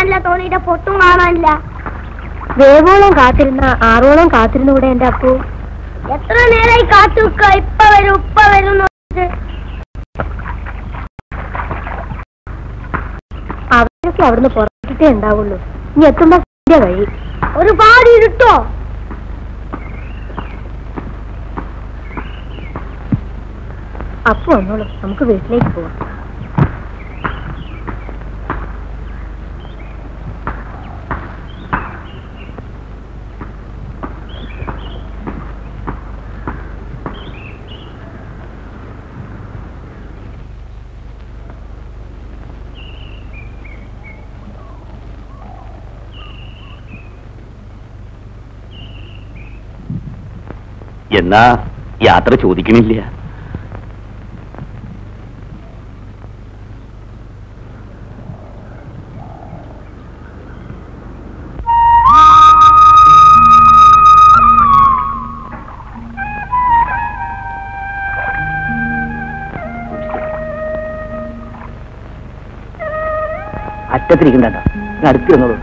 കാണാനില്ല തോണിയുടെ പൊട്ടും കാണാനില്ല വേവോളം കാത്തിരുന്ന ആറോളം കാത്തിരുന്നുകൂടെ എന്റെ അപ്പു എത്ര നേരമായി കാത്തു നിൽക്കുക ഇപ്പ വരും ഇപ്പ വരും എന്ന് പറഞ്ഞിട്ട്. അവരൊക്കെ അവിടുന്ന് പുറത്തിട്ടേ ഉണ്ടാവുള്ളൂ ഇനി എത്തുമ്പോ സന്ധ്യ കഴിയും ഒരുപാട് ഇരുട്ടോ അപ്പു വന്നോളൂ നമുക്ക് വീട്ടിലേക്ക് പോവാം എന്നാ യാത്ര ചോദിക്കണില്ല അറ്റത്തിരിക്കണ്ട അടുത്ത് വന്നോളൂ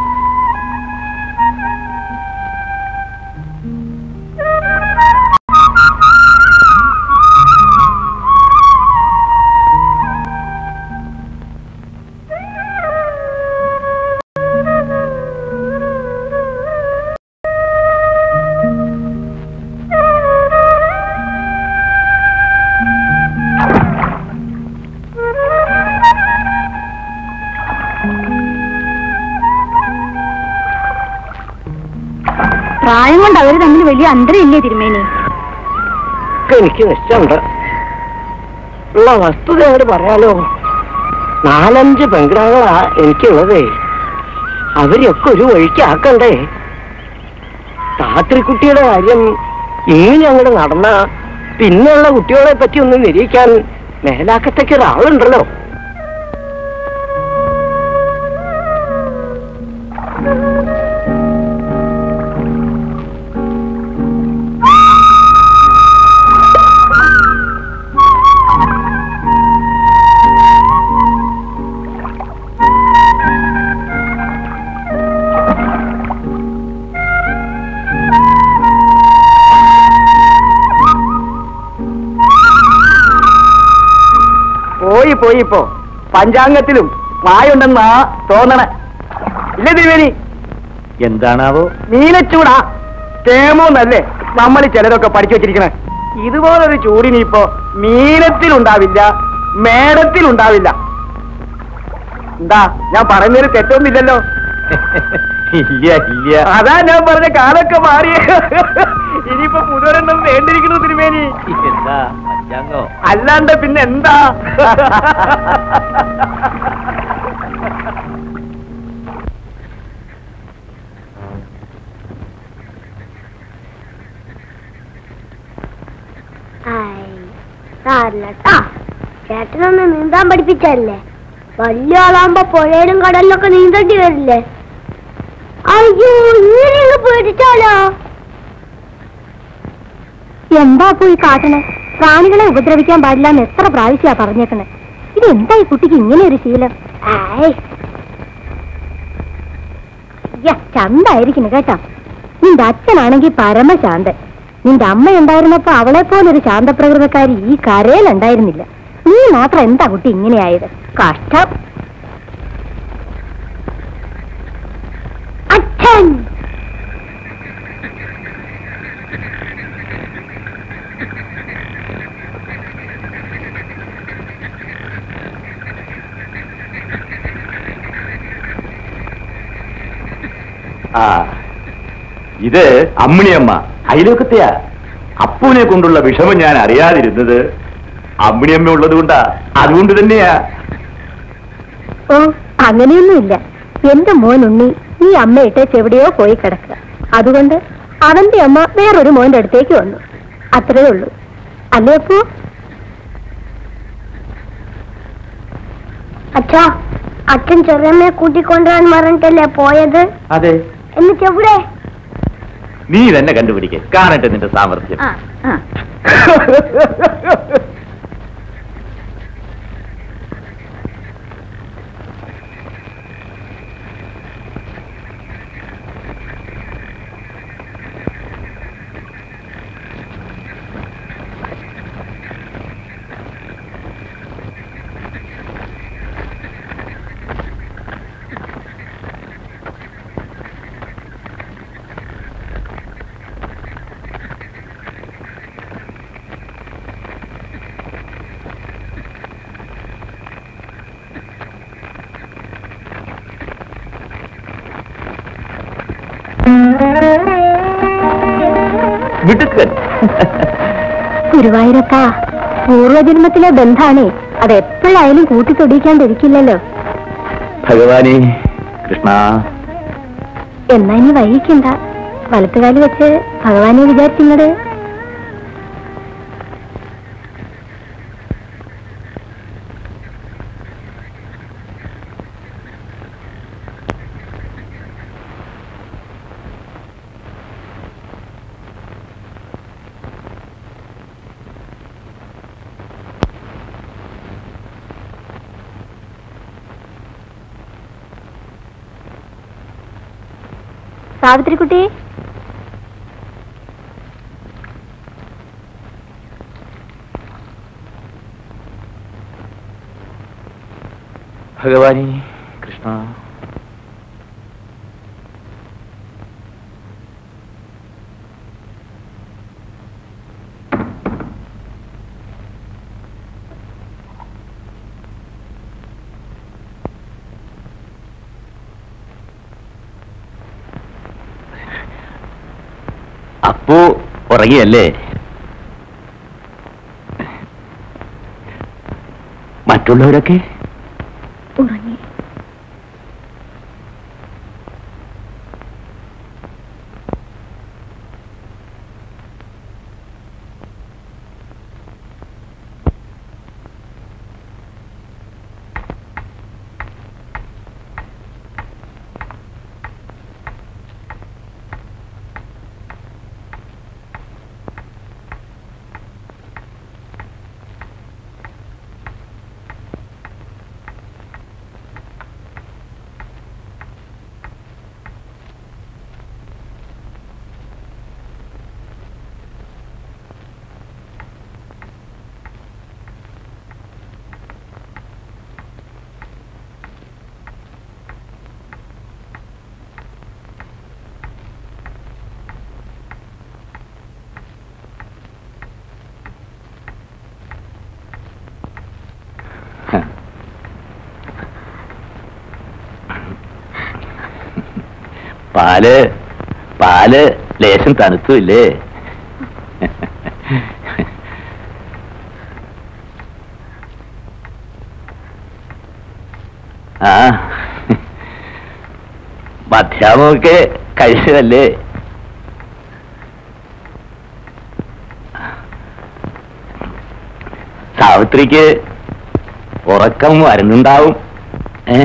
പ്രായം കൊണ്ട് അവര് തമ്മിൽ വലിയ അന്തരമില്ലേ തിരുമേനി ഒക്കെ എനിക്ക് നിശ്ചയമുണ്ട് ഉള്ള വസ്തുത അങ്ങോട്ട് പറയാലോ നാലഞ്ച് പെൺകിടാങ്ങളാ എനിക്കുള്ളതേ അവരെയൊക്കെ ഒരു വഴിക്ക് ആക്കണ്ടേ രാത്രി കുട്ടിയുടെ കാര്യം ഇങ്ങനെ അങ്ങോട്ട് നടന്ന പിന്നെയുള്ള കുട്ടികളെ പറ്റി ഒന്ന് നിരീക്കാൻ മേലാക്കത്തേക്ക് ഒരാളുണ്ടല്ലോ പോയി പോയി ഇപ്പോ പഞ്ചാംഗത്തിലും മായുണ്ടെന്നാ തോന്നണ ഇല്ലേ തിരുവേനി എന്താണാവോ മീനച്ചൂടാ കേമോന്നല്ലേ നമ്മൾ ചിലരൊക്കെ പഠിച്ചു വെച്ചിരിക്കണേ ഇതുപോലൊരു ചൂടിനി ഇപ്പോ മീനത്തിലുണ്ടാവില്ല മേടത്തിലുണ്ടാവില്ല എന്താ ഞാൻ പറയുന്നൊരു തെറ്റൊന്നുമില്ലല്ലോ ഇല്ല ഇല്ല അതാ ഞാൻ പറഞ്ഞ കാലൊക്കെ മാറി ഇനിയിപ്പോ പുതുവരെണ്ണം വേണ്ടിയിരിക്കുന്നു തിരുമേനി എന്താ പഞ്ചാംഗോ അല്ലാണ്ട് പിന്നെ എന്താ സാറില്ലട്ടാ ചേട്ടനൊന്ന് നീന്താൻ പഠിപ്പിച്ചല്ലേ വലിയ ആളാകുമ്പോ പുഴയിലും കടലിലൊക്കെ നീന്തേണ്ടി വരില്ലേ അയ്യോ ഇങ്ങനെയൊക്കെ പേടിച്ചാലോ എന്താ അപ്പു ഈ കാട്ടണേ പ്രാണികളെ ഉപദ്രവിക്കാൻ പാടില്ല എന്ന് എത്ര പ്രാവശ്യമാ പറഞ്ഞേക്കണേ ഇത് എന്താ ഈ കുട്ടിക്ക് ഇങ്ങനെ ഒരു ശീലം ആയ് യ്യ, ചന്തായിരിക്കുന്നു കേട്ടോ നിന്റെ അച്ഛനാണെങ്കിൽ പരമശാന്തൻ നിന്റെ അമ്മ ഉണ്ടായിരുന്നപ്പോ അവളെ പോലൊരു ശാന്തപ്രകൃതക്കാരി ഈ കരയിലുണ്ടായിരുന്നില്ല നീ മാത്രം എന്താ കുട്ടി ഇങ്ങനെയായത് കഷ്ടം അച്ഛൻ ആ ഇത് അമ്മിണിയമ്മ അയലോക്കത്തെയാ അപ്പൂനെ കൊണ്ടുള്ള വിഷമം ഞാൻ അറിയാതിരുന്നത് അമ്മിണിയമ്മ ഉള്ളത് കൊണ്ടാ അതുകൊണ്ട് തന്നെയാ ഓ അങ്ങനെയൊന്നുമില്ല എന്റെ മോൻ ഉണ്ണി ഈ അമ്മയിട്ട് ചെവിടെയോ പോയി കിടക്കുക അതുകൊണ്ട് അവന്റെ അമ്മ വേറൊരു മോന്റെ അടുത്തേക്ക് വന്നു അത്രേ ഉള്ളൂ അല്ലേ അപ്പോ അച്ഛാ അച്ഛൻ ചെറിയമ്മയെ കൂട്ടിക്കൊണ്ടുവരാൻ പറഞ്ഞിട്ടല്ലേ പോയത് അതെ എന്നിട്ട് എവിടെ നീ തന്നെ കണ്ടുപിടിക്കേ കാണട്ടെ നിന്റെ സാമർഥ്യം മിടുക്കൻ ഗുരുവായൂരപ്പ പൂർവജന്മത്തിലെ ബന്ധാണേ അത് എപ്പോഴായാലും കൂട്ടിത്തൊടിയിക്കാണ്ടിരിക്കില്ലല്ലോ ഭഗവാനെ കൃഷ്ണ എന്നാ ഇനി വൈകിക്കണ്ട വലത്തുകാലി വെച്ച് ഭഗവാനെ വിചാരിച്ചിങ്ങട് സാവിത്രിക്കുട്ടി ഭഗവാനെ കൃഷ്ണ അപ്പോ ഉറങ്ങിയല്ലേ മറ്റുള്ളവരൊക്കെ ഉറങ്ങി പാല് പാല് ലേശം തണുത്തുമില്ലേ ആ മധ്യാമൊക്കെ കഴിച്ചതല്ലേ സാവിത്രിക്ക് ഉറക്കം വരുന്നുണ്ടാവും ഏ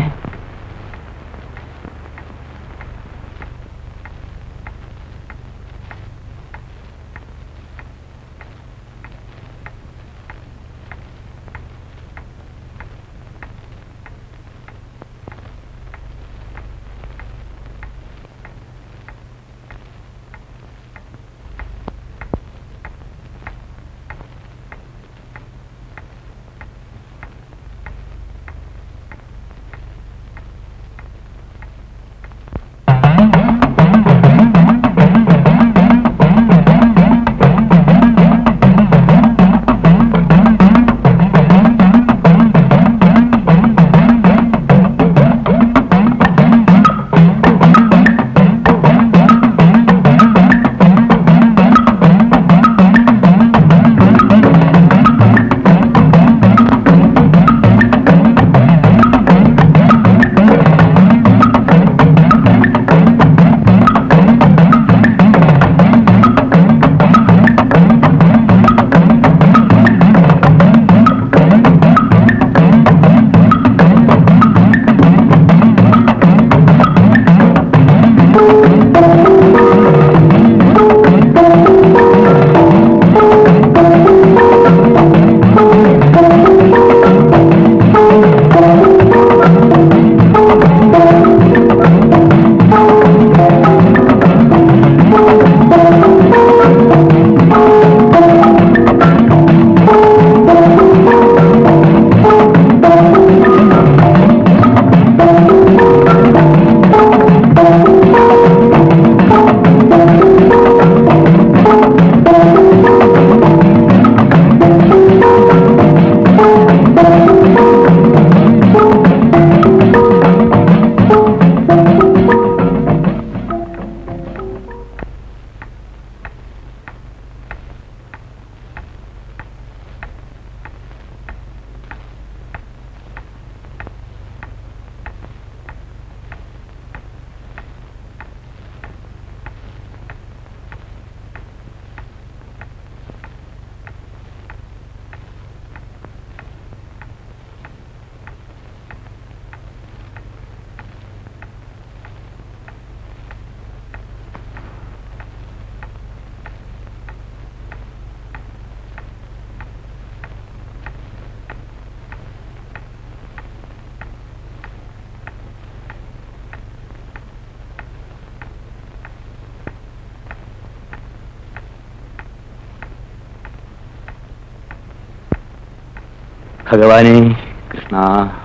ഭഗവാനെ കൃഷ്ണ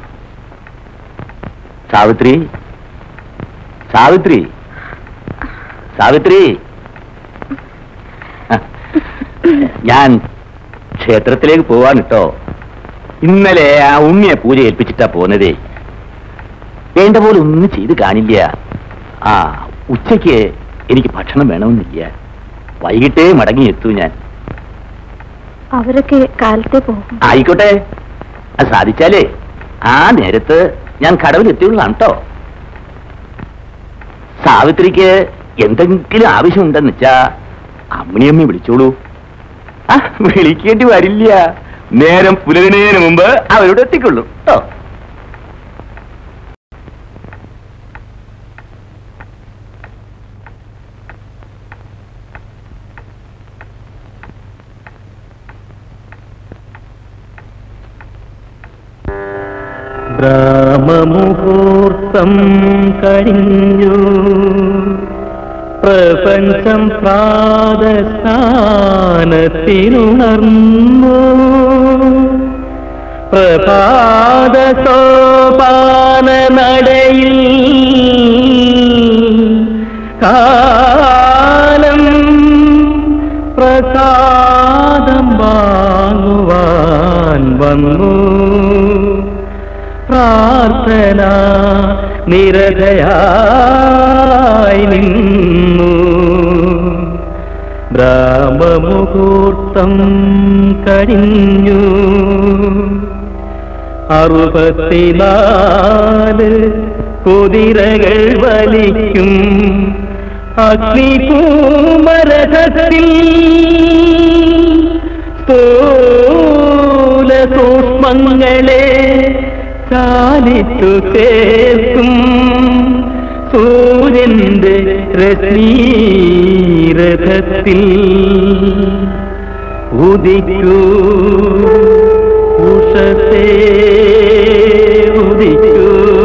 സാവിത്രി സാവിത്രി സാവിത്രി ഞാൻ ക്ഷേത്രത്തിലേക്ക് പോവാൻ കേട്ടോ ഇന്നലെ ആ ഉണ്ണിയെ പൂജ ഏൽപ്പിച്ചിട്ടാ പോന്നതേ വേണ്ട പോലെ ഒന്നും ചെയ്ത് കാണില്ല ആ ഉച്ചയ്ക്ക് എനിക്ക് ഭക്ഷണം വേണമെന്നില്ല വൈകിട്ടേ മടങ്ങി എത്തൂ ഞാൻ അവരൊക്കെ കാലത്തെ പോകും ആയിക്കോട്ടെ അത് സാധിച്ചാലേ ആ നേരത്ത് ഞാൻ കടവിലെത്തിയുള്ളതാണ് കേട്ടോ സാവിത്രിക്ക് എന്തെങ്കിലും ആവശ്യമുണ്ടെന്ന് വെച്ചാ അമ്മിണിയമ്മ വിളിച്ചോളൂ ആ വിളിക്കേണ്ടി വരില്ല നേരം പുലരുന്നതിന് മുമ്പ് അവരോട് എത്തിക്കൊള്ളൂ കേട്ടോ ബ്രാഹ്മമുഹൂർത്തം കഴിഞ്ഞു പ്രപഞ്ചം പ്രാതസ്ഥാനത്തിനുണർന്നു പ്രഭാത സോപാന നടയിൽ കാലം പ്രസാദം വാങ്ങുവാൻ വന്നു പ്രാർത്ഥന നിരതയായി നിന്നു ബ്രാഹ്മമുഹൂർത്തം കഴിഞ്ഞു അറുപത്തിനാല് കുതിരകൾ വലിക്കും അഗ്നിപൂമരഥത്തിൽ സ്ഥൂല സൂക്ഷ്മങ്ങളെ ചാലിച്ചു ചേർക്കും സൂര്യന്റെ രശ്മീരഥത്തിൽ ഉദിക്കൂ ഉഷസേ ഉദിക്കൂ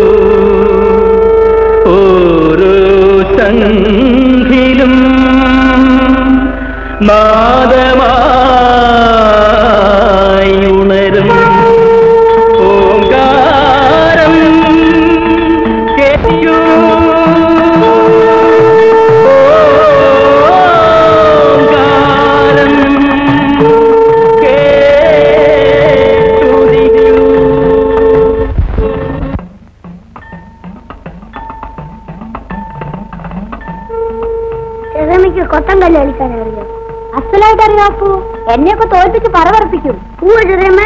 ഓരോ ശംഖിലും നാദമായി ഉണരും ഓങ്കാരം കേൾക്കൂ ഓങ്കാരം കേട്ടുദിക്കൂ ചെറുമിക്ക് കൊത്തം കല്ല് കളിക്കാൻ അറിയാം അസലായിട്ട് അറിയാം അപ്പു എന്നെയൊക്കെ തോൽപ്പിച്ച് പറവർപ്പിക്കും പൂവ് ചെറിയമ്മേ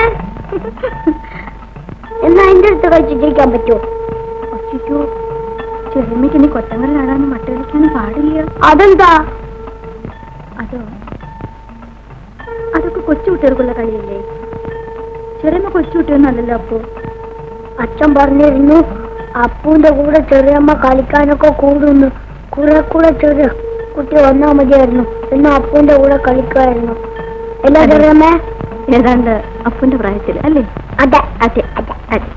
എന്നാ എന്റെ അടുത്ത് കളിച്ച് ജയിക്കാൻ പറ്റുമോ അച്ഛോ ചെറുമ്മയ്ക്ക് ഇനി കൊത്തങ്കല്ലാടാനും മട്ട കളിക്കാനും പാടില്ല അതെന്താ അതോ അതൊക്കെ കൊച്ചു കുട്ടികൾക്കുള്ള കളിയല്ലേ ചെറിയമ്മ കൊച്ചു കുട്ടിയൊന്നല്ലല്ലോ അപ്പു അച്ഛൻ പറഞ്ഞിരുന്നു അപ്പൂന്റെ കൂടെ ചെറിയമ്മ കളിക്കാനൊക്കെ കൂടുന്നു കുറെ കൂടെ ചെറിയ കുട്ടി വന്നാ മതിയായിരുന്നു എന്നാ അപ്പൂന്റെ കൂടെ കളിക്കുമായിരുന്നു എല്ലാ ചെറിയമ്മേ ഏതാണ്ട് അപ്പുന്റെ പ്രായത്തിൽ അല്ലേ അതെ അതെ അതെ അതെ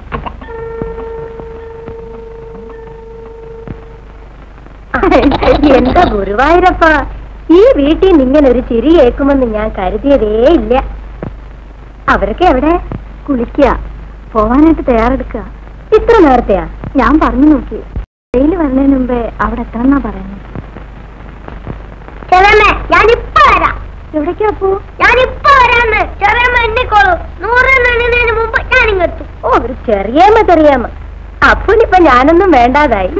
എന്താ ഗുരുവായൂരപ്പ ഈ വീട്ടിൽ നിന്ന് ഇങ്ങനെ ഒരു ചിരി കേൾക്കുമെന്ന് ഞാൻ കരുതിയതേ ഇല്ല അവരൊക്കെ എവിടെ കുളിക്കുക പോവാനായിട്ട് തയ്യാറെടുക്കുക ഇത്ര നേരത്തെയാ ഞാൻ പറഞ്ഞു നോക്കി വെയിൽ വരുന്നതിന് മുമ്പേ അവിടെ എത്തണമെന്നാ പറയുന്നത് ചെറിയമ്മേ ഞാനിപ്പോ വരാം എവിടേക്കാ അപ്പോ ഞാനിപ്പോ വരാന്ന് ചെറിയമ്മ എണ്ണിക്കോളൂ നൂറ് എണ്ണുന്നതിന് മുമ്പ് ഞാനിങ്ങെത്തും ഓ ഒരു ചെറിയമ്മ ചെറിയമ്മ അപ്പനിപ്പൊ ഞാനൊന്നും വേണ്ടാതായി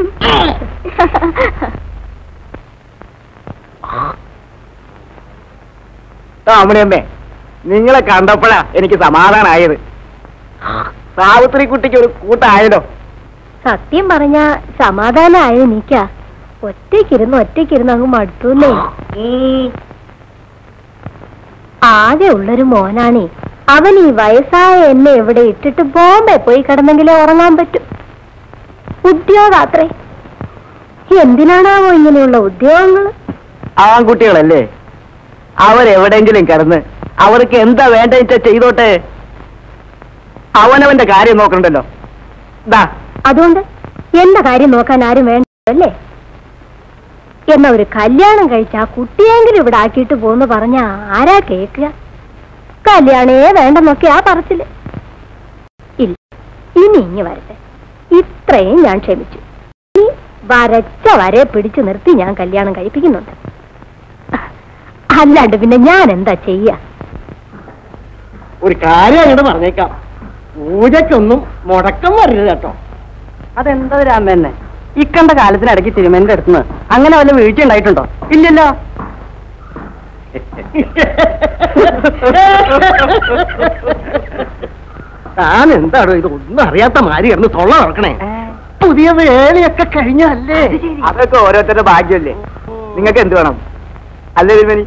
അമ്മണിയമ്മേ നിങ്ങളെ കണ്ടപ്പോഴാ എനിക്ക് സമാധാനായത് സാവിത്രി കുട്ടിക്ക് ഒരു കൂട്ടായല്ലോ സത്യം പറഞ്ഞ സമാധാനമായ നീക്കാ ഒറ്റയ്ക്കിരുന്ന് ഒറ്റയ്ക്കിരുന്ന് അങ്ങ് മടുത്തൂന്നേ ആകെ ഉള്ളൊരു മോനാണേ അവൻ ഈ വയസ്സായ എന്നെ എവിടെ ഇട്ടിട്ട് ബോംബെ പോയി കിടന്നെങ്കിലേ ഉറങ്ങാൻ പറ്റും ഉദ്യോഗാത്രേ എന്തിനാണാവോ ഇങ്ങനെയുള്ള ഉദ്യോഗങ്ങൾ ആൺകുട്ടികളല്ലേ അവരെവിടെങ്കിലും കിടന്ന് അവർക്ക് എന്താ വേണ്ട ചെയ്തോട്ടെ അവനവന്റെ കാര്യം നോക്കണ്ടല്ലോ ദാ അതുകൊണ്ട് എന്റെ കാര്യം നോക്കാൻ ആരും വേണ്ടല്ലേ എന്നാ ഒരു കല്യാണം കഴിച്ച ആ കുട്ടിയെങ്കിലും ഇവിടെ ആക്കിയിട്ട് പോന്ന് പറഞ്ഞ ആരാ കേക്കുക കല്യാണേ വേണ്ടെന്നൊക്കെ ആ പറച്ചില് ഇനി ഇങ്ങ് വരട്ടെ ഇത്രയും ഞാൻ ക്ഷമിച്ചു ഈ വരച്ച വരെ പിടിച്ചു നിർത്തി ഞാൻ കല്യാണം കഴിപ്പിക്കുന്നുണ്ട് അല്ലാണ്ട് പിന്നെ ഞാൻ എന്താ ചെയ്യാ ഒരു കാര്യം അങ്ങോട്ട് പറഞ്ഞേക്കാം പൂജയ്ക്കൊന്നും മുടക്കം വരരുത് കേട്ടോ അതെന്താ രാമന്നെ ഇക്കണ്ട കാലത്തിനിടയ്ക്ക് തിരുമേന്റെ അടുത്തുനിന്ന് അങ്ങനെ വല്ല വീഴ്ച ഉണ്ടായിട്ടുണ്ടോ ഇല്ലല്ലോ താൻ എന്താണോ ഇത് ഒന്നും അറിയാത്ത മാരി കിടന്ന് തൊള്ള തുറക്കണേ പുതിയ വേലയൊക്കെ കഴിഞ്ഞല്ലേ അതൊക്കെ ഓരോരുത്തരുടെ ഭാഗ്യമല്ലേ നിങ്ങൾക്ക് എന്ത് വേണം അല്ലേ തിരുമേനി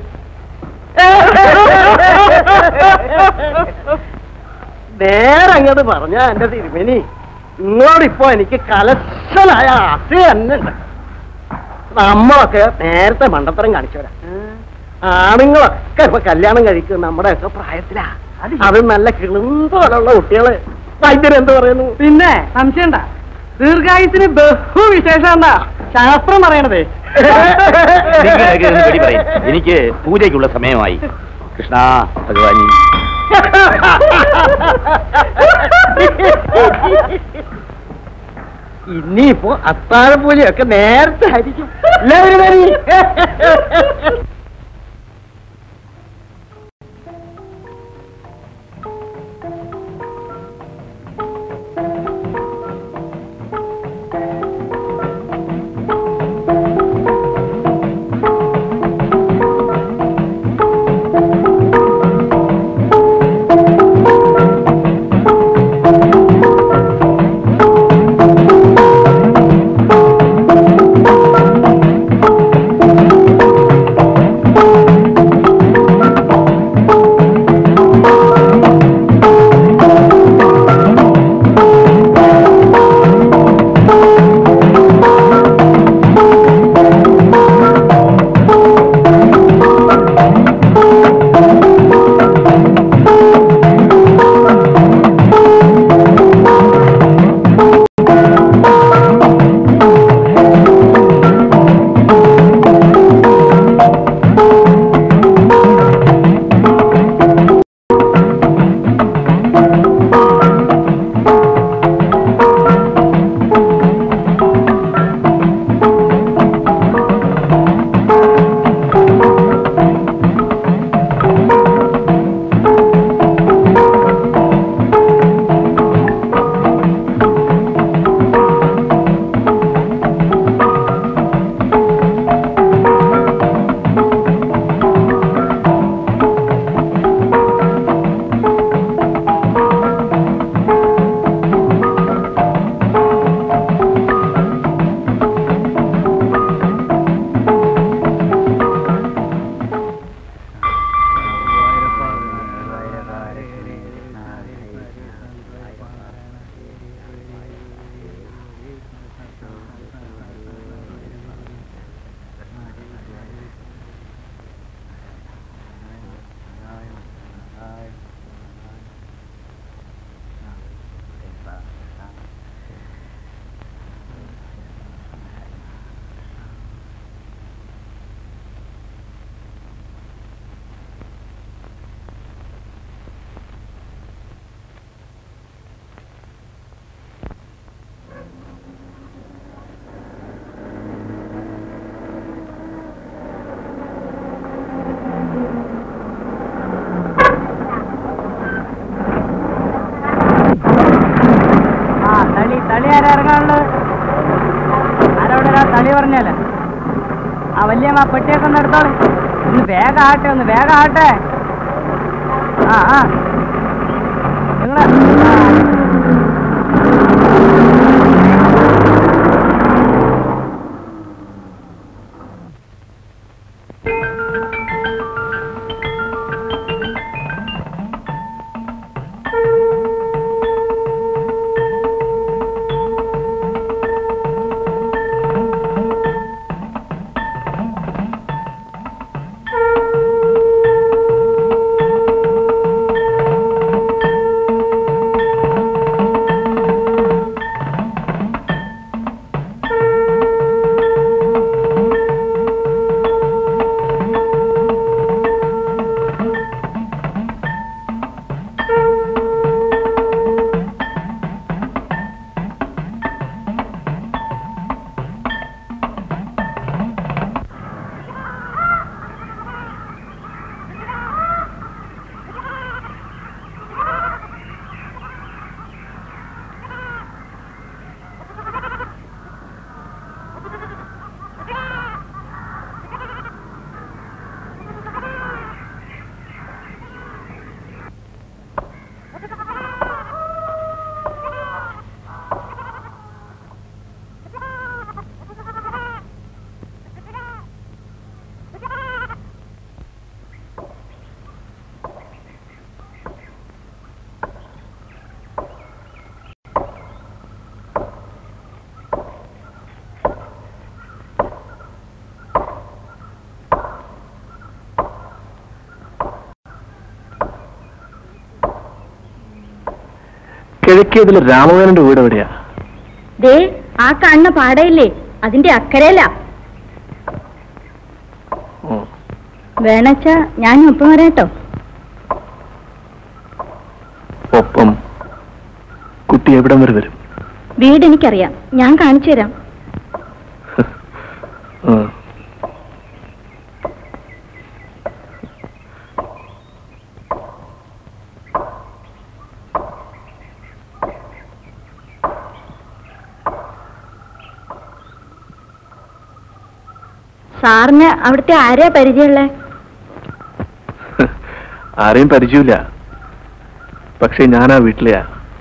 നേരെ അങ്ങോട്ട് പറഞ്ഞ എന്റെ തിരുമേനി ഇങ്ങോട്ടിപ്പോ എനിക്ക് കലശലായ ആശ തന്നെ ഉണ്ട് നമ്മളൊക്കെ നേരത്തെ മണ്ടത്തരം കാണിച്ചവരാ ആണുങ്ങളൊക്കെ ഇപ്പൊ കല്യാണം കഴിക്കും നമ്മുടെ ഒക്കെ പ്രായത്തിലാ അത് നല്ല കിളുന്തോലുള്ള കുട്ടികള് വൈദ്യൻ എന്ത് പറയുന്നു പിന്നെ സംശയണ്ട ദീർഘായുസിന് ബഹുവിശേഷം എന്താ ശാസ്ത്രം പറയണതേ നിങ്ങളൊക്കെ ഒന്ന് വെടി പറയും എനിക്ക് പൂജയ്ക്കുള്ള സമയമായി കൃഷ്ണ ഭഗവാനി ഇനിയിപ്പോ അത്താഴപൂജയൊക്കെ നേരത്തെ ആയിരിക്കും അല്ലേ തിരുമേനി? ആ തളി തളി ആരാ ഇറങ്ങാനുള്ളത് ആരോടെ തളി പറഞ്ഞാലേ ആ വല്യമ്മ ആ പെട്ടിയൊക്കെ ഒന്ന് എടുത്തോളെ ഒന്ന് വേഗം ആട്ടെ ഒന്ന് വേഗം ആട്ടെ ആ ആ നിങ്ങള് കിഴക്കേതിൽ രാമകരന്റെ വീട് എവിടെയാ ദേ ആ കാണുന്ന പാടയില്ലേ അതിന്റെ അക്കരയില ഉം. വേണച്ചാ ഞാനും ഒപ്പം വരാട്ടോ ഒപ്പം കുട്ടി എവിടം വരെ വരും വീട് എനിക്കറിയാം ഞാൻ കാണിച്ചു തരാം ഉം. സാറിന് അവിടുത്തെ ആരെയാ പരിചയമുള്ളേ ആരെയും പരിചയമില്ല പക്ഷെ ഞാൻ ആ വീട്ടിലെയാ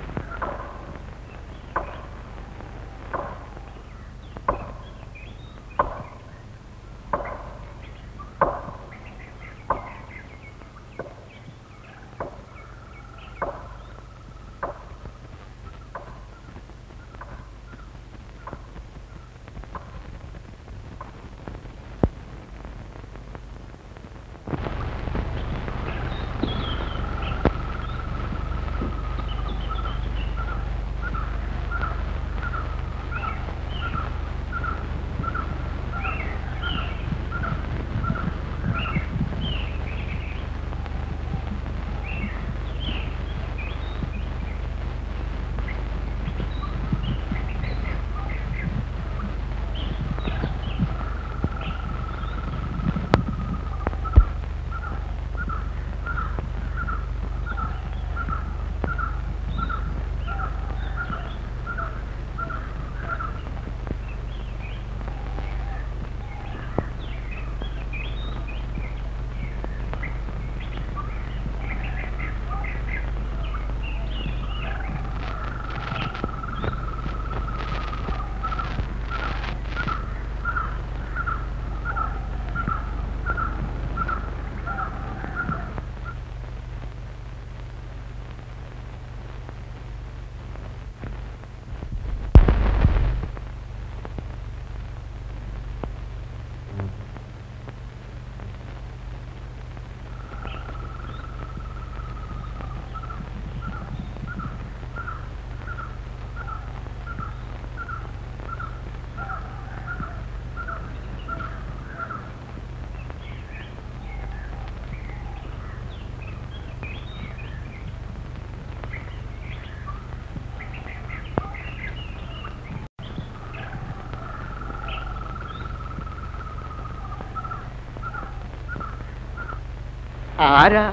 ആരാ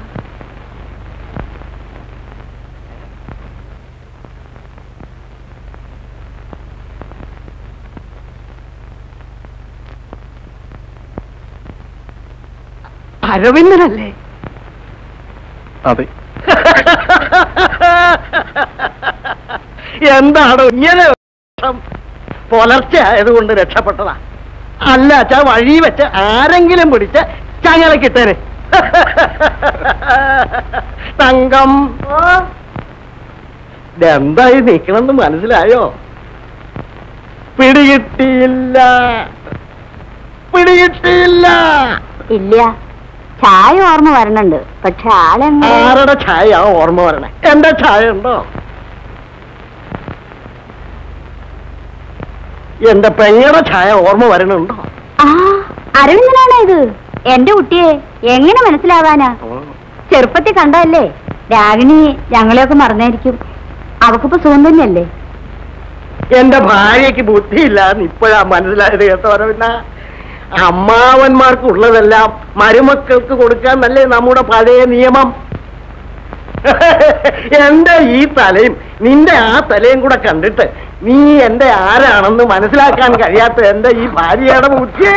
അരവിന്ദനല്ലേ അതെ എന്താണ് ഇങ്ങനെ വേഷം? പുലർച്ചെ ആയതുകൊണ്ട് രക്ഷപ്പെട്ടതാ അല്ല അച്ഛാ വഴി വെച്ച് ആരെങ്കിലും പിടിച്ച് ചങ്ങലക്കിട്ടേന് തങ്കം എന്തായി നിക്കണമെന്ന് മനസ്സിലായോ പിടികിട്ടിയില്ല പിടികിട്ടിയില്ല ഇല്ല ചായ ഓർമ്മ വരണുണ്ട് പക്ഷെ ആളെങ്ങനെ ആരുടെ ഛായ ഓർമ്മ വരണേ എന്റെ ഛായ ഉണ്ടോ എന്റെ പെങ്ങടെ ഛായ ഓർമ്മ വരണുണ്ടോ ആ അരവിന്ദനാണോ ഇത് എന്റെ കുട്ടിയെ എങ്ങനെ മനസ്സിലാവാനാ ചെറുപ്പത്തിൽ കണ്ടതല്ലേ രാഗിണി ഞങ്ങളെയൊക്കെ മറന്നായിരിക്കും അവക്കിപ്പോ സുഖം തന്നെയല്ലേ എന്റെ ഭാര്യയ്ക്ക് ബുദ്ധിയില്ല എന്ന് ഇപ്പോഴാ മനസ്സിലായത് കേട്ടോ പിന്നെ അമ്മാവന്മാർക്ക് ഉള്ളതെല്ലാം മരുമക്കൾക്ക് കൊടുക്കാൻ നല്ലേ നമ്മുടെ പഴയ നിയമം എന്റെ ഈ തലയും നിന്റെ ആ തലയും കൂടെ കണ്ടിട്ട് നീ എന്റെ ആരാണെന്ന് മനസ്സിലാക്കാൻ കഴിയാത്ത എന്റെ ഈ ഭാര്യയുടെ ബുദ്ധി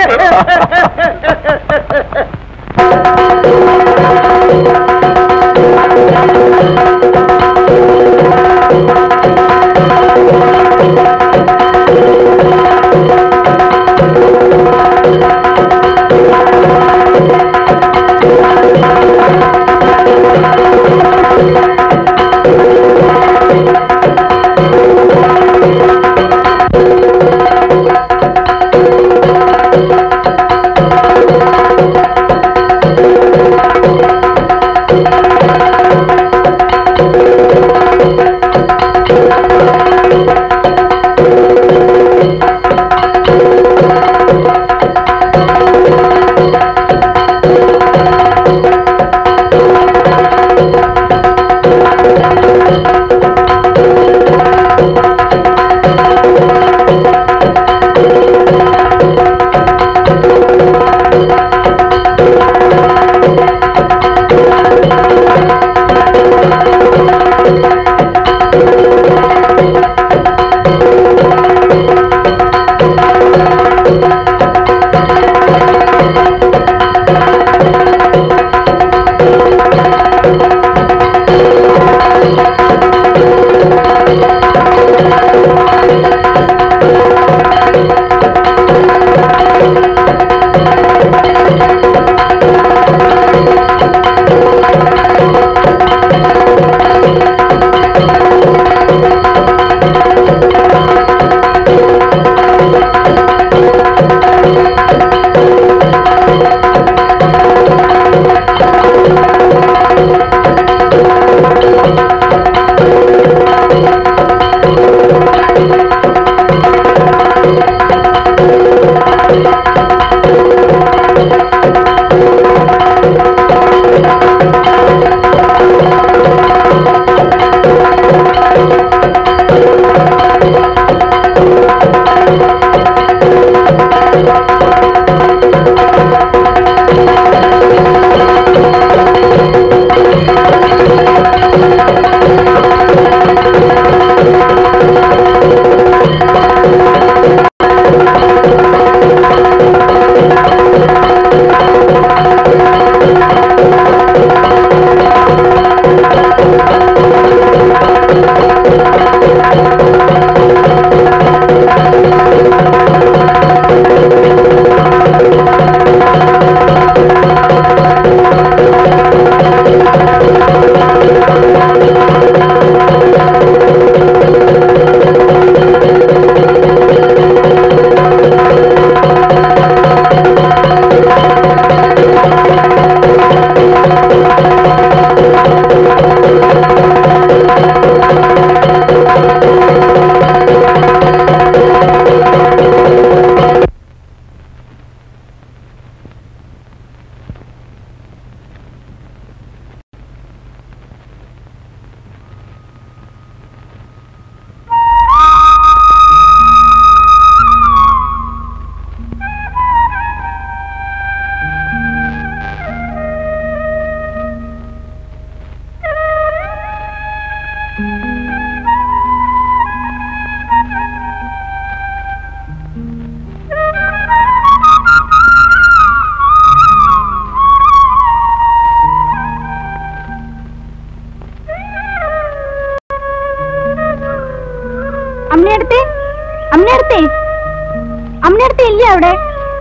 അമ്മയടുത്തേ അമ്മയടുത്തേ അമ്മയടുത്തേ ഇല്ല അവിടെ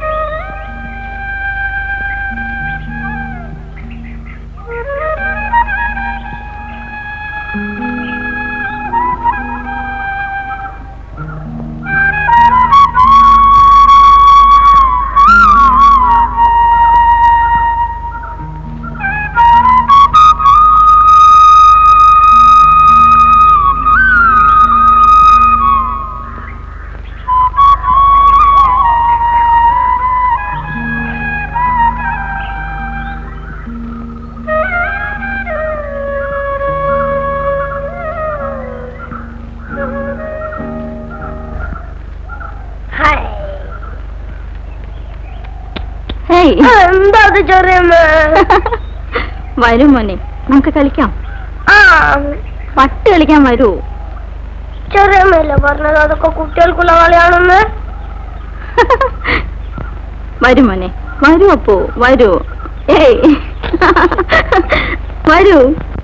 ഹേയ് എന്താ അത് ചെറിയമ്മ വരൂ മോനെ നമുക്ക് കളിക്കാം ആ പട്ട് കളിക്കാൻ വരൂ ചെറിയമ്മയല്ലേ പറഞ്ഞത് അതൊക്കെ കുട്ടികൾക്കുള്ള കളിയാണെന്ന് വരൂ മോനെ വരൂ അപ്പോ വരൂ ഏയ് വരൂ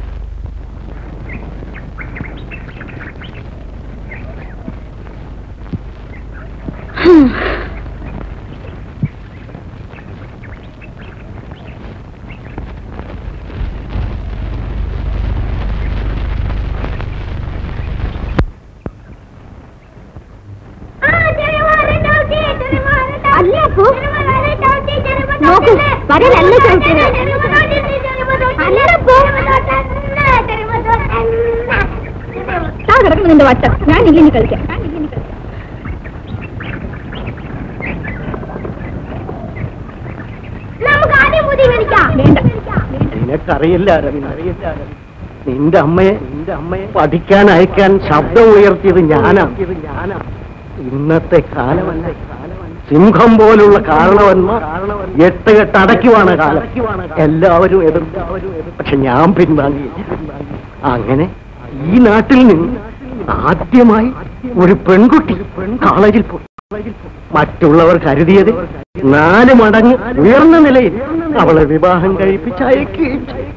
അല്ലേ അപ്പോ നോക്കൂ വരലല്ല ചവിട്ടുന്നത് താ കിടക്കുന്നു നിന്റെ വട്ടം ഞാൻ ഇല്ലെങ്കിൽ കളിക്കാം നമുക്ക് ആദ്യം പുതിയ കളിക്കാം വേണ്ട നിനക്കറിയില്ല അരവിന്ദ് അറിയില്ല അരവിന്ദ്. നിന്റെ അമ്മയെ നിന്റെ അമ്മയെ പഠിക്കാൻ അയക്കാൻ ശബ്ദം ഉയർത്തിയത് ഞാനാ ഞാനാ ഇന്നത്തെ കാലമല്ല സിംഹം പോലുള്ള കാരണവന്മാർ എട്ട് കെട്ട് അടയ്ക്കുവാണ് കാലം എല്ലാവരും എതിർത്ത് പക്ഷെ ഞാൻ പിൻവാങ്ങി അങ്ങനെ ഈ നാട്ടിൽ നിന്ന് ആദ്യമായി ഒരു പെൺകുട്ടി കോളേജിൽ പോയി മറ്റുള്ളവർ കരുതിയത് നാല് മടങ്ങ് ഉയർന്ന നിലയിൽ അവളെ വിവാഹം കഴിപ്പിച്ച് അയക്കുകയും ചെയ്തു.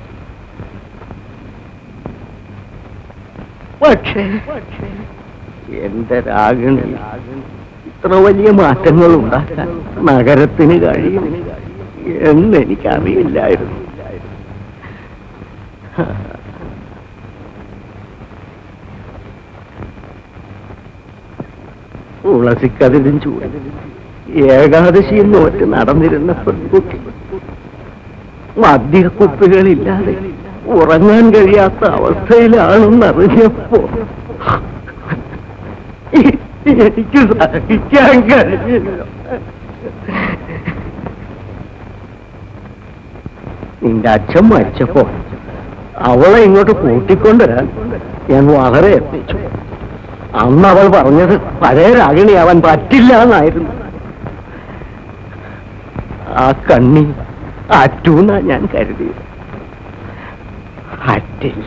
പക്ഷേ എന്റെ രാഗണി ഇത്ര വലിയ മാറ്റങ്ങൾ ഉണ്ടാക്കാൻ നഗരത്തിന് കഴിയും എന്ന് എനിക്കറിയില്ലായിരുന്നു തുളസിക്കതിലും ചൂട് ഏകാദശി നോറ്റ് നടന്നിരുന്ന പെൺകുട്ടി മദ്യക്കുപ്പികളില്ലാതെ ഉറങ്ങാൻ കഴിയാത്ത അവസ്ഥയിലാണെന്നറിഞ്ഞപ്പോ എനിക്ക് സഹിക്കാൻ കഴിഞ്ഞില്ല നിന്റെ അച്ഛൻ മരിച്ചപ്പോ അവളെ ഇങ്ങോട്ട് കൂട്ടിക്കൊണ്ടുവരാൻ ഞാൻ വളരെ എത്തിച്ചു അന്ന് അവൾ പറഞ്ഞത് പഴയ രാഗിണിയാവാൻ പറ്റില്ല എന്നായിരുന്നു ആ കണ്ണി അറ്റൂന്നാ ഞാൻ കരുതിയത് അറ്റില്ല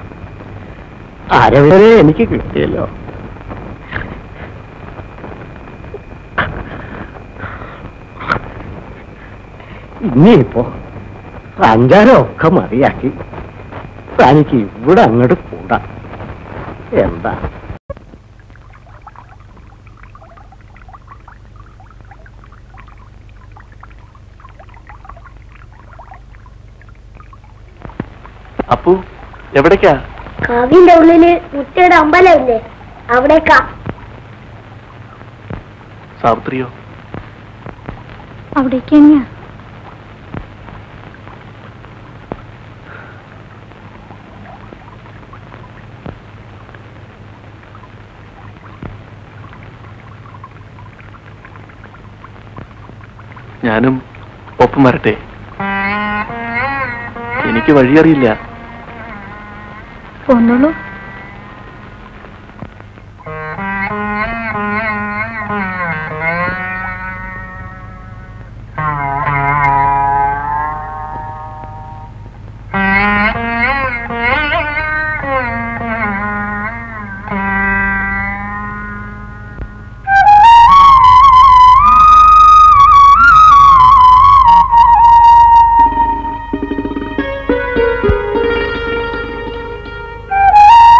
അരവരെ എനിക്ക് കിട്ടിയല്ലോ ഇനിയിപ്പോ സഞ്ചാരമൊക്കെ മതിയാക്കി തനിക്ക് ഇവിടെ അങ്ങോട്ട് കൂടാം എന്താ അപ്പു എവിടേക്കാ കവിന്റെ ഉള്ളില് മുത്തയുടെ അമ്പലമില്ലേ അവിടേക്കാ സാവിത്രിയോ അവിടേക്ക് തന്നെയാ ഞാനും ഒപ്പം വരട്ടെ എനിക്ക് വഴിയറിയില്ല പോന്നോളൂ ആ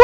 അപ്പോ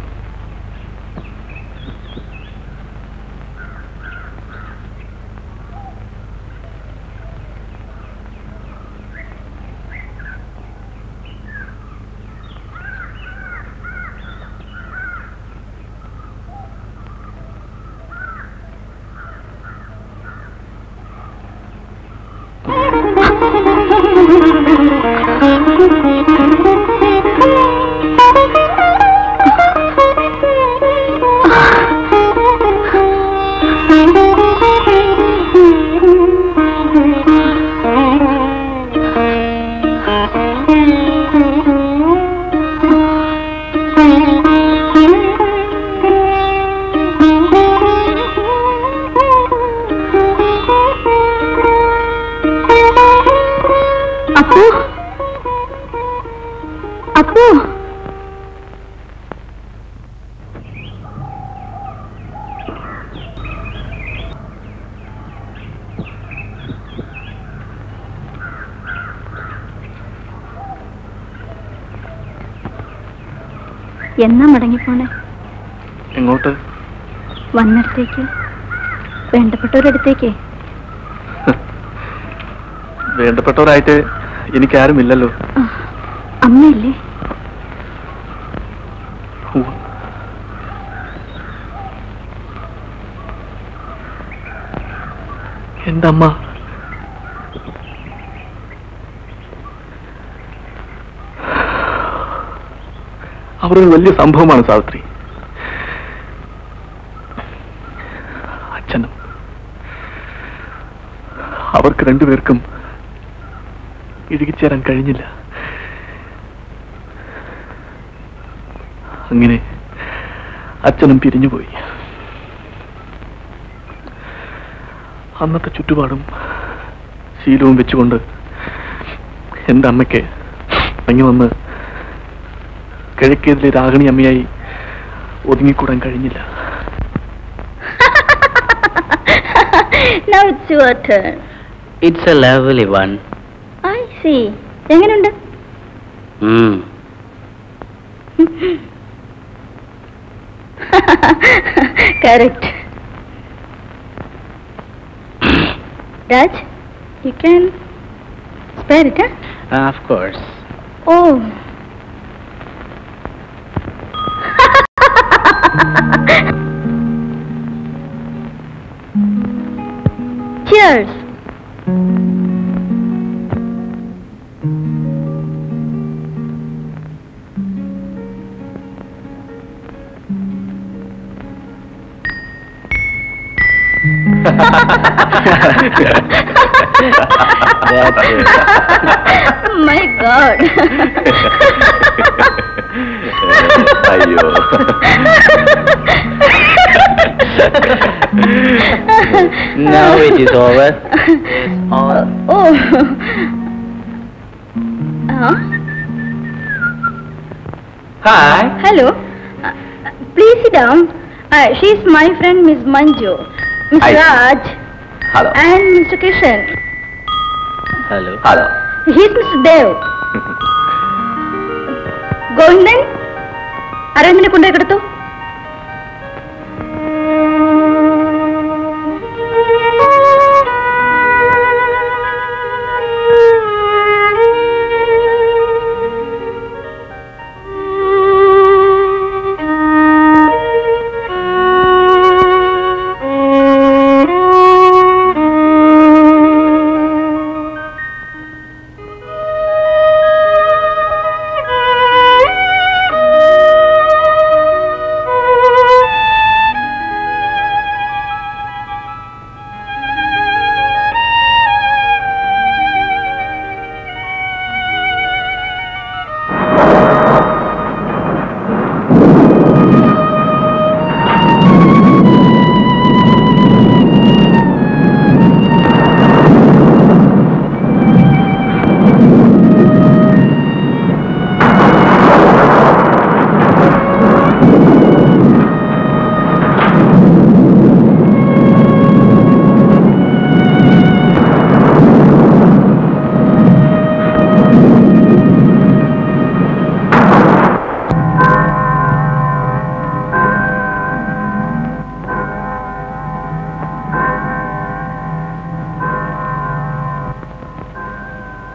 അപ്പോ അപ്പോ എന്നാ മടങ്ങിപ്പോണേ എങ്ങോട്ട് വന്നിടത്തേക്ക് വേണ്ടപ്പെട്ടവരടുത്തേക്ക് വേണ്ടപ്പെട്ടവരായിട്ട് എനിക്കാരുമില്ലല്ലോ അമ്മയില്ലേ ഉവ്വ്. എന്റെ അമ്മ അവർ ഒരു വലിയ സംഭവമാണ് സാവിത്രി അച്ഛനും അവർക്ക് രണ്ടുപേർക്കും ഇഴുകിച്ചേരാൻ കഴിഞ്ഞില്ല അങ്ങനെ അച്ഛനും പിരിഞ്ഞുപോയി അന്നത്തെ ചുറ്റുപാടും ശീലവും വെച്ചുകൊണ്ട് എൻ്റെ അമ്മയ്ക്ക് ഇറങ്ങി വന്ന് കിഴക്കേതിലെ രാഗിണി അമ്മയായി ഒതുങ്ങിക്കൂടാൻ കഴിഞ്ഞില്ല Now it's your turn. It's a lovely one I see. എങ്ങനെയുണ്ട് correct Raj you can spare it of course oh Cheers. My God. അയ്യോ Now it is over. Oh. Huh? Hi. Hello. Uh, please sit down. Uh, she's my friend, Miss Manju. Mr. Hi. Raj hello and Mr. Kishan. Hello. Hello He's Mr. Dev. Govindan അരവിന്ദിനെ കൊണ്ടുപോയി കിടത്തു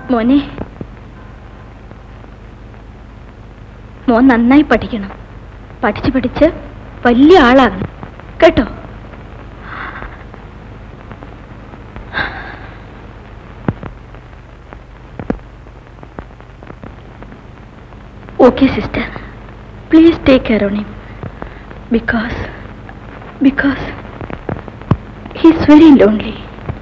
മോനെ മോൻ നന്നായി പഠിക്കണം പഠിച്ച് പഠിച്ച് വലിയ ആളാകണം കേട്ടോ okay sister please take care on him because because he's very lonely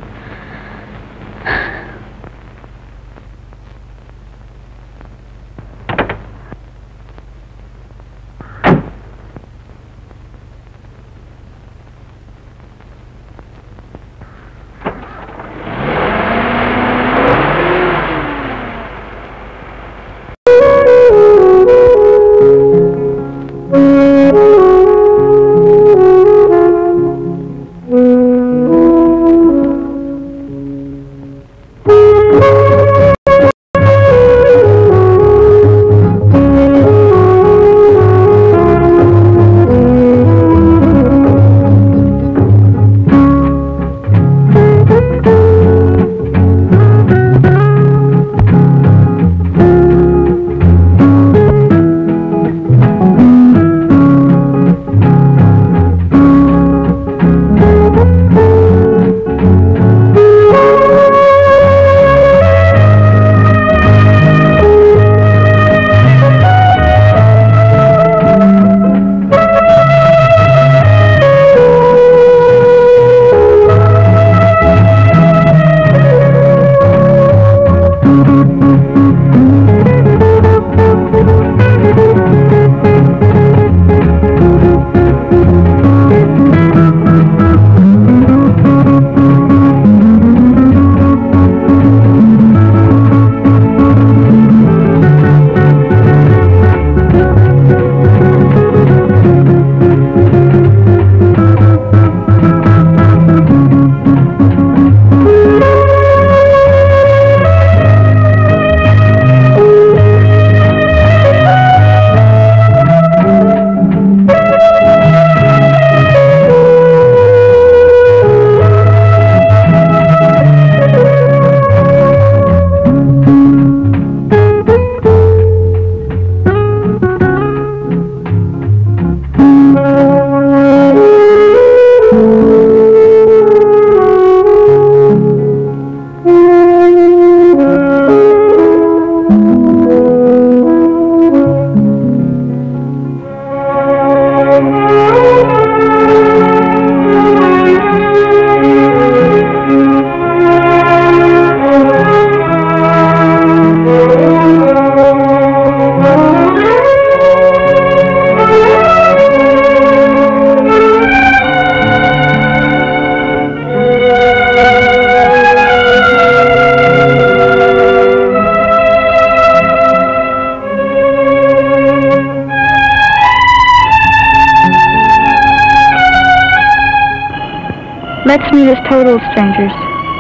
Let's meet as total strangers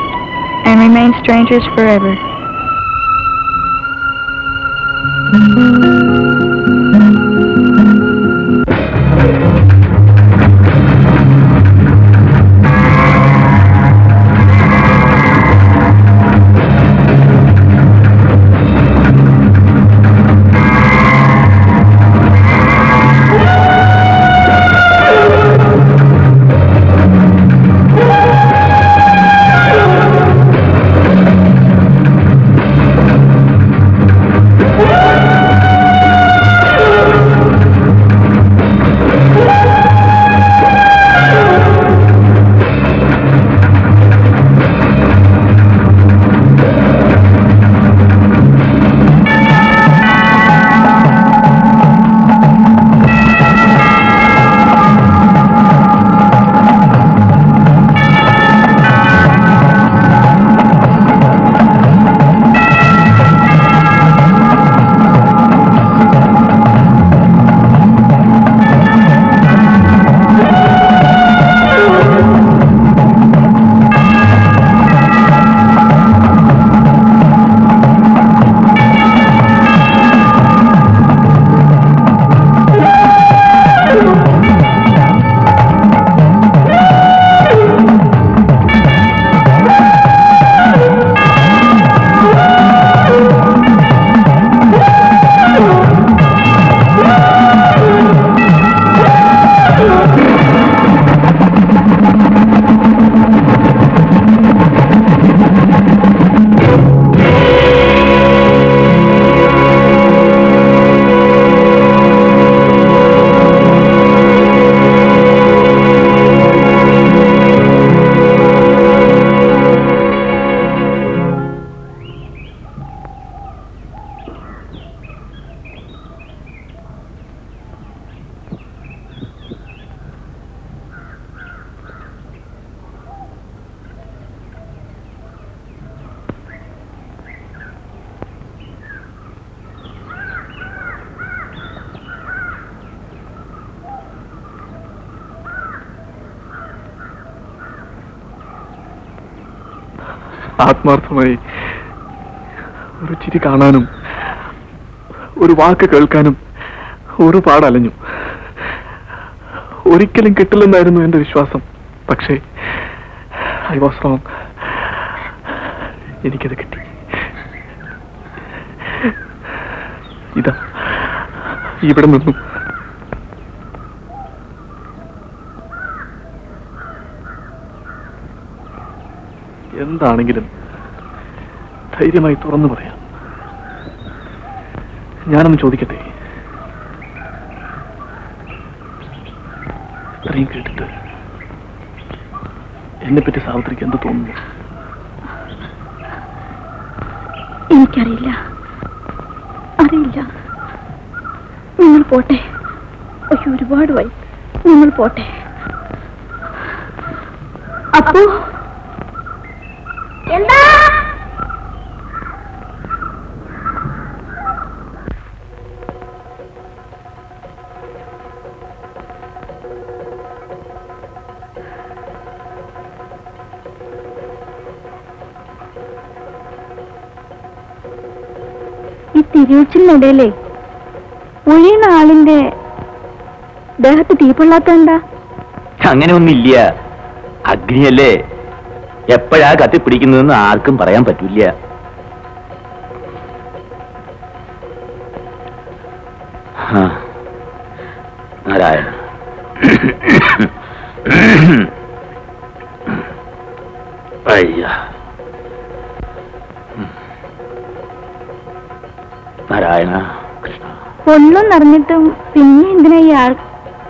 and remain strangers forever. ആത്മാർത്ഥമായി ഒരു ചിരി കാണാനും ഒരു വാക്ക് കേൾക്കാനും ഒരുപാട് അലഞ്ഞു ഒരിക്കലും കിട്ടില്ലെന്നായിരുന്നു എന്റെ വിശ്വാസം പക്ഷേ ഐ വാസ് റോങ് എനിക്കത് കിട്ടി ഇതാ ഇവിടെ നിന്നും എന്താണെങ്കിലും ധൈര്യമായി തുറന്നു പറയാം ഞാനൊന്ന് ചോദിക്കട്ടെ ഇത്രയും കേട്ടിട്ട് എന്നെപ്പറ്റി സാവിത്രിക്ക് എന്ത് തോന്നുന്നു എനിക്കറിയില്ല അറിയില്ല നിങ്ങൾ പോട്ടെ അയ്യോ ഒരുപാട് വൈ നിങ്ങൾ പോട്ടെ അപ്പോ എന്താ ഈ തിരിവച്ചിനിടയിലേ ഒഴിയുന്ന ആളിന്റെ ദേഹത്ത് തീപ്പൊള്ളാത്ത എന്താ അങ്ങനെ ഒന്നില്ല അഗ്നിയല്ലേ എപ്പോഴാ കത്തിപ്പിടിക്കുന്നതെന്ന് ആർക്കും പറയാൻ പറ്റില്ല ആ. നാരായണ അയ്യ നാരായണ കൃഷ്ണ ഒന്നും നിറഞ്ഞിട്ടും പിന്നെ എന്തിനാ ഈ ആൾ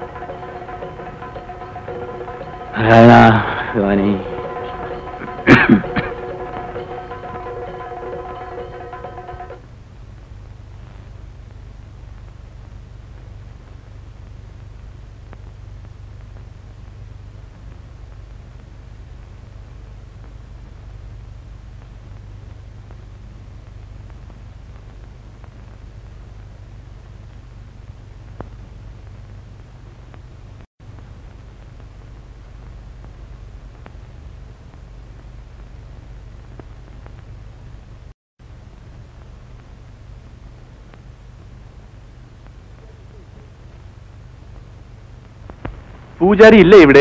നാരായണ ഭഗവാനേ പൂജാരി ഇല്ലേ ഇവിടെ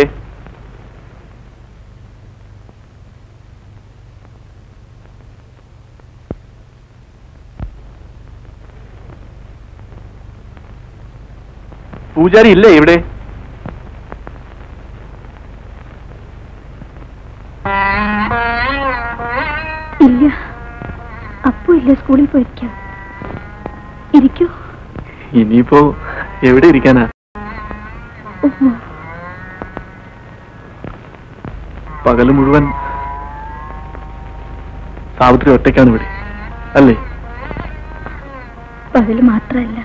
പൂജാരി ഇല്ലേ ഇവിടെ ഇല്ല അപ്പു ഇല്ല സ്കൂളിൽ പോയിരിക്കാം ഇരിക്കൂ ഇനിയിപ്പോ എവിടെ ഇരിക്കാനാ ഓ പകല് മുഴുവൻ സാവിത്രി ഒറ്റയ്ക്കാണ് ഇവിടെ അല്ലേ പകല് മാത്രമല്ല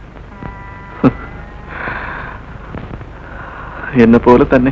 എന്നെ പോലെ തന്നെ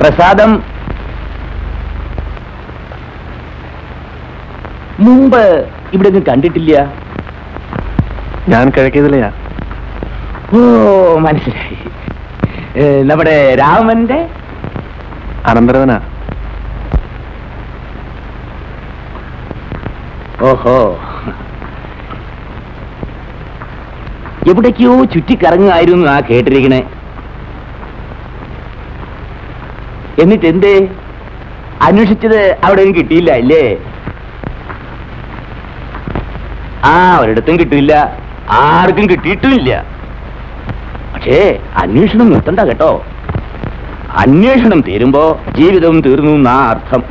പ്രസാദം മുമ്പ് ഇവിടെ ഒന്നും കണ്ടിട്ടില്ല ഞാൻ കിഴക്കേതിലെയാ ഓ മനസ്സിലായി ഏ, നമ്മുടെ രാമന്റെ അനന്തരവനാ ഓഹോ എവിടേക്കോ ചുറ്റിക്കറങ്ങായിരുന്നു ആ കേട്ടിരിക്കണേ എന്നിട്ട് എന്തേ അന്വേഷിച്ചത് അവിടെ ഒന്നും കിട്ടിയില്ല അല്ലേ ആ ഒരിടത്തും കിട്ടിയില്ല ആർക്കും കിട്ടിയിട്ടുമില്ല പക്ഷേ അന്വേഷണം നിർത്തണ്ട കേട്ടോ അന്വേഷണം തീരുമ്പോ ജീവിതം തീർന്നു എന്നാ അർത്ഥം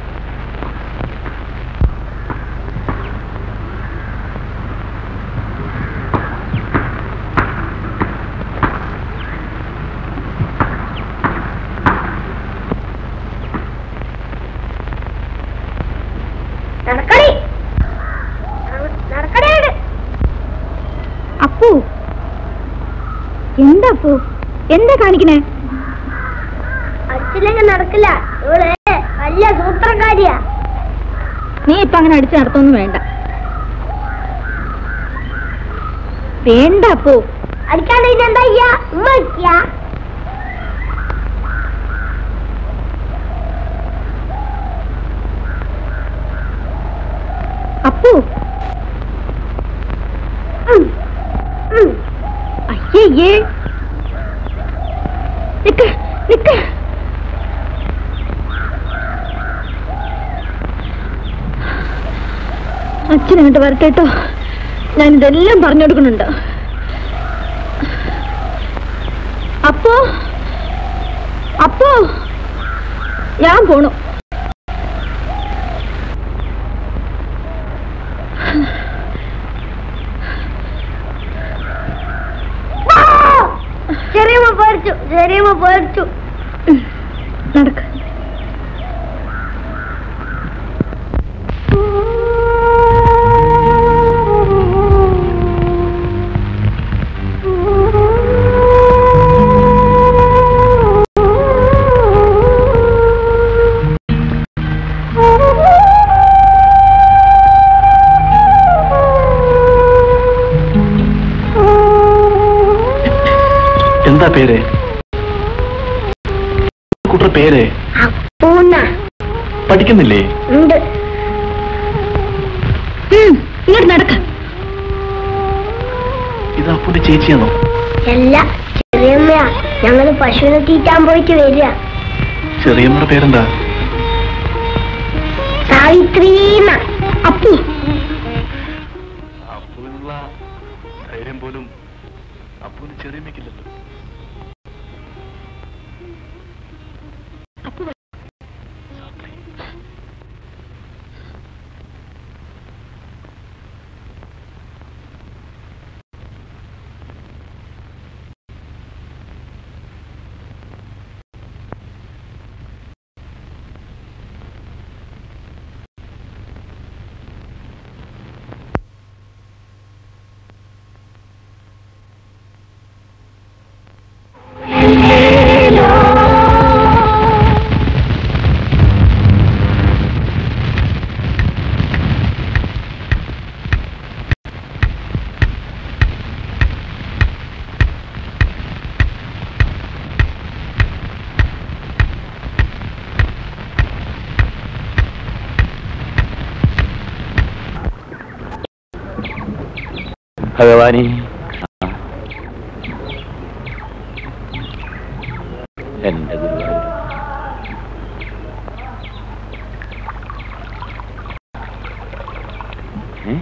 നടക്കടി നടക്കടേ അപ്പു എന്താ അപ്പു എന്താ കാണിക്കണേ അച്ഛനെങ്കിൽ നടക്കില്ല ഇവള് വലിയ സൂത്രക്കാരിയാ നീ ഇപ്പൊ അങ്ങനെ അടിച്ചു നടത്തൊന്നും വേണ്ട വേണ്ട അപ്പു അടിക്കാണ്ട് ഇനി എന്താ ചെയ്യാ ഉമ്മ വെക്കാ അപ്പു ഉം. ഉം. അയ്യേ നിക്ക് നിക്ക് അച്ഛനങ്ങോട്ട് വരട്ടെ കേട്ടോ ഞാനിതെല്ലാം പറഞ്ഞു കൊടുക്കുന്നുണ്ട് അപ്പോ അപ്പോ ഞാൻ പോണു ചെറിയമ്മ പേടിച്ചു ചെറിയമ്മ പേടിച്ചു നടക്ക് എന്താ പേര് കുട്ടർ പേര് അപ്പൂന്ന പഠിക്കുന്നില്ലേ ഉണ്ട് ഉം, ഇങ്ങോട്ട് നടക്ക ഇത് അപ്പുന്റെ ചേച്ചിയാണോ അല്ല ചെറിയമ്മയാ ഞങ്ങള് പശുവിനെ തീറ്റാൻ പോയിട്ട് വരിക ചെറിയമ്മയുടെ പേരെന്താ സാവിത്രീന്ന അപ്പു അപ്പുവിനുള്ള ധൈര്യം പോലും അപ്പുവിന് ചെറിയമ്മയ്ക്കില്ലല്ലോ ഭഗവാനെ എന്റെ ഗുരുവായൂർ ഏ?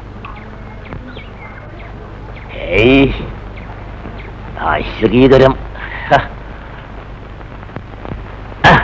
ഏയ് ആശ്രീകരം ഹ. ആ.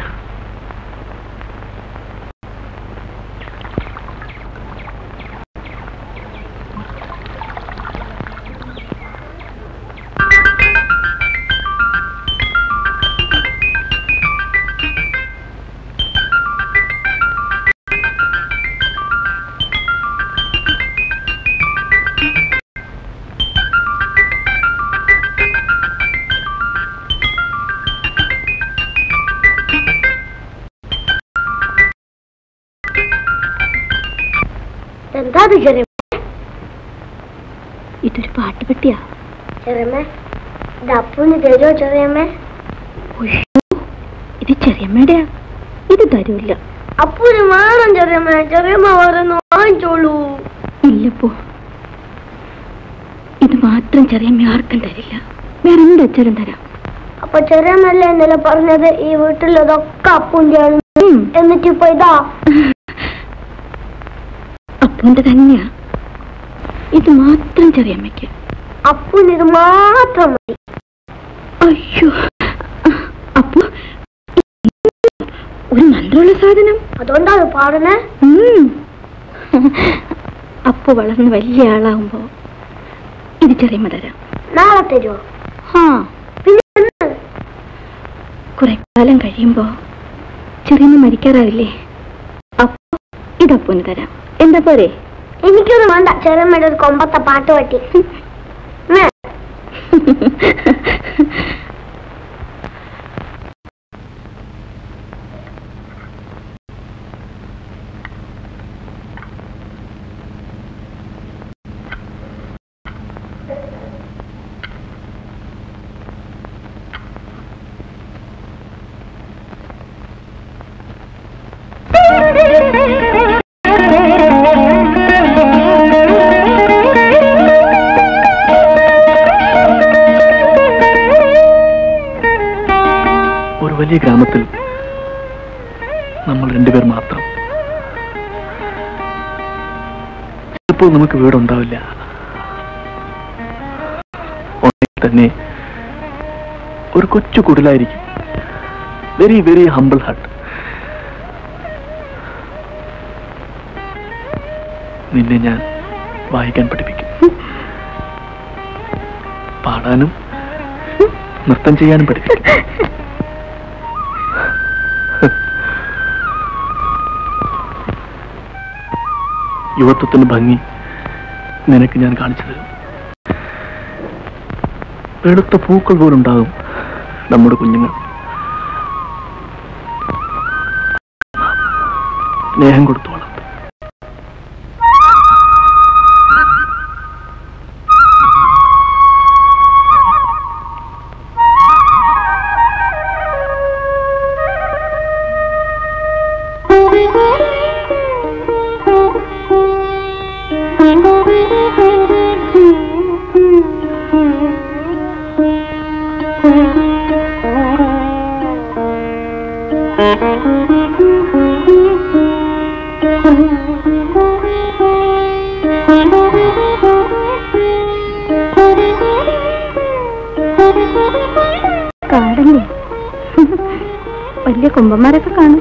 എന്താ അത് ചെറിയ ഇതൊരു പാട്ടുപെട്ടിയാ ചെറിയമ്മേ ഇത് അപ്പൂന് തരുമോ ചെറിയമ്മേ ഉയ്യോ, ഇത് ചെറിയമ്മയുടെയാ ഇത് തരൂല്ല അപ്പൂന് വേണം ചെറിയമ്മ ചെറിയമ്മ ഓരോന്ന് വാങ്ങിച്ചോളൂ ഇല്ലപ്പോ ഇത് മാത്രം ചെറിയമ്മ ആർക്കും തരില്ല വേറെ എന്ത് അച്ഛനും തരാം അപ്പൊ ചെറിയമ്മല്ലേ ഇന്നലെ പറഞ്ഞത് ഈ വീട്ടിലതൊക്കെ അപ്പൂന്റെ ആണ് ഉം. എന്നിട്ട് ഇപ്പൊ ഇതാ അപ്പൂന്റെ തന്നെയാ ഇത് മാത്രം ചെറിയമ്മയ്ക്ക് അപ്പൂന് ഇത് മാത്രം മതി അയ്യോ അപ്പൊ ഒരു നല്ലുള്ള സാധനം അതുകൊണ്ടാ അത് പാടുന്നേ ഉം. അപ്പു വളർന്ന് വലിയ ആളാവുമ്പോ ഇത് ചെറിയമ്മ തരാം നാളെ തരുമോ ആ പിന്നെ എന്ന്? കുറെ കാലം കഴിയുമ്പോ ചെറിയമ്മ മരിക്കാറാവില്ലേ അപ്പൊ ഇതപ്പൂന് തരാം എന്താ പോരെ എനിക്കൊന്നും വേണ്ട ചെറിയമ്മയുടെ ഒരു കൊമ്പത്തെ പാട്ട് പറ്റി മേ, ഒരു വലിയ ഗ്രാമത്തിൽ നമ്മൾ രണ്ടുപേർ മാത്രം ചിലപ്പോൾ നമുക്ക് വീടുണ്ടാവില്ല ഉണ്ടെങ്കിൽ തന്നെ ഒരു കൊച്ചു കുടിലായിരിക്കും വെരി വെരി ഹംബിൾ ഹട്ട് നിന്നെ ഞാൻ വായിക്കാൻ പഠിപ്പിക്കും പാടാനും നൃത്തം ചെയ്യാനും പഠിപ്പിക്കും യുവത്വത്തിന് ഭംഗി നിനക്ക് ഞാൻ കാണിച്ചു തരും വെളുത്ത പൂക്കൾ പോലുണ്ടാകും നമ്മുടെ കുഞ്ഞുങ്ങൾ സ്നേഹം കൊടുത്തു വളർത്തും കാടല്ലേ വലിയ കുമ്പന്മാരൊക്കെ കാണും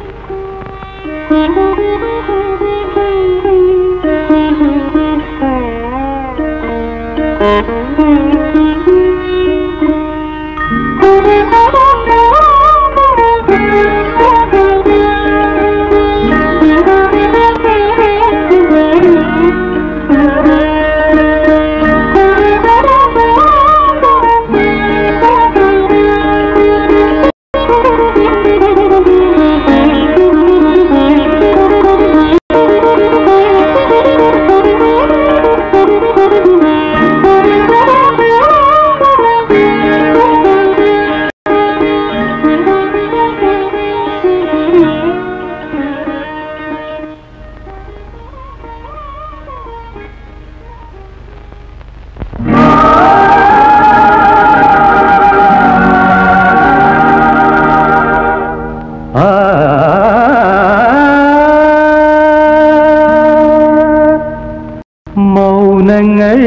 മൗനങ്ങൾ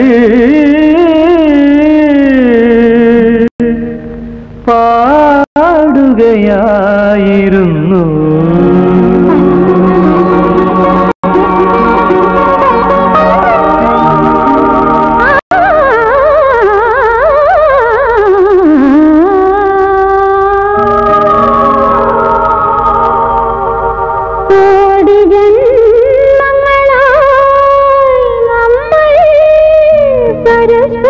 പാടുകയായിരുന്നു കോടി ജന്മങ്ങളായി നമ്മൾ പരസ്പരം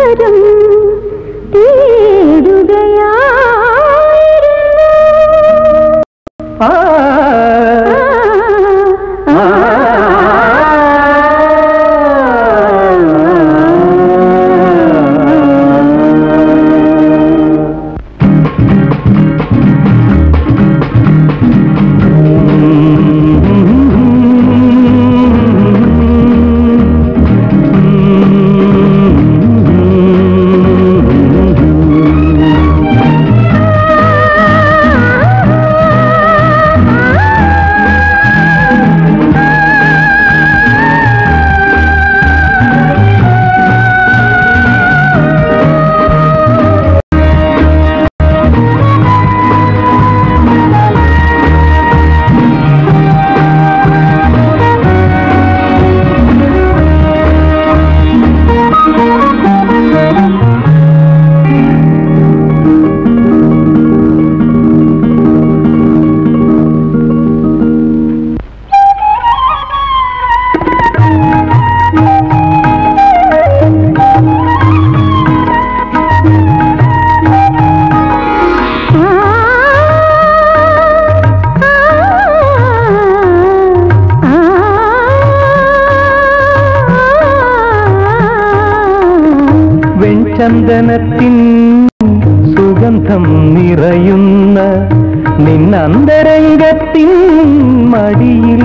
വെൺചന്ദനത്തിൻ സുഗന്ധം നിറയുന്ന നിന്നന്തരംഗത്തിൻ മടിയിൽ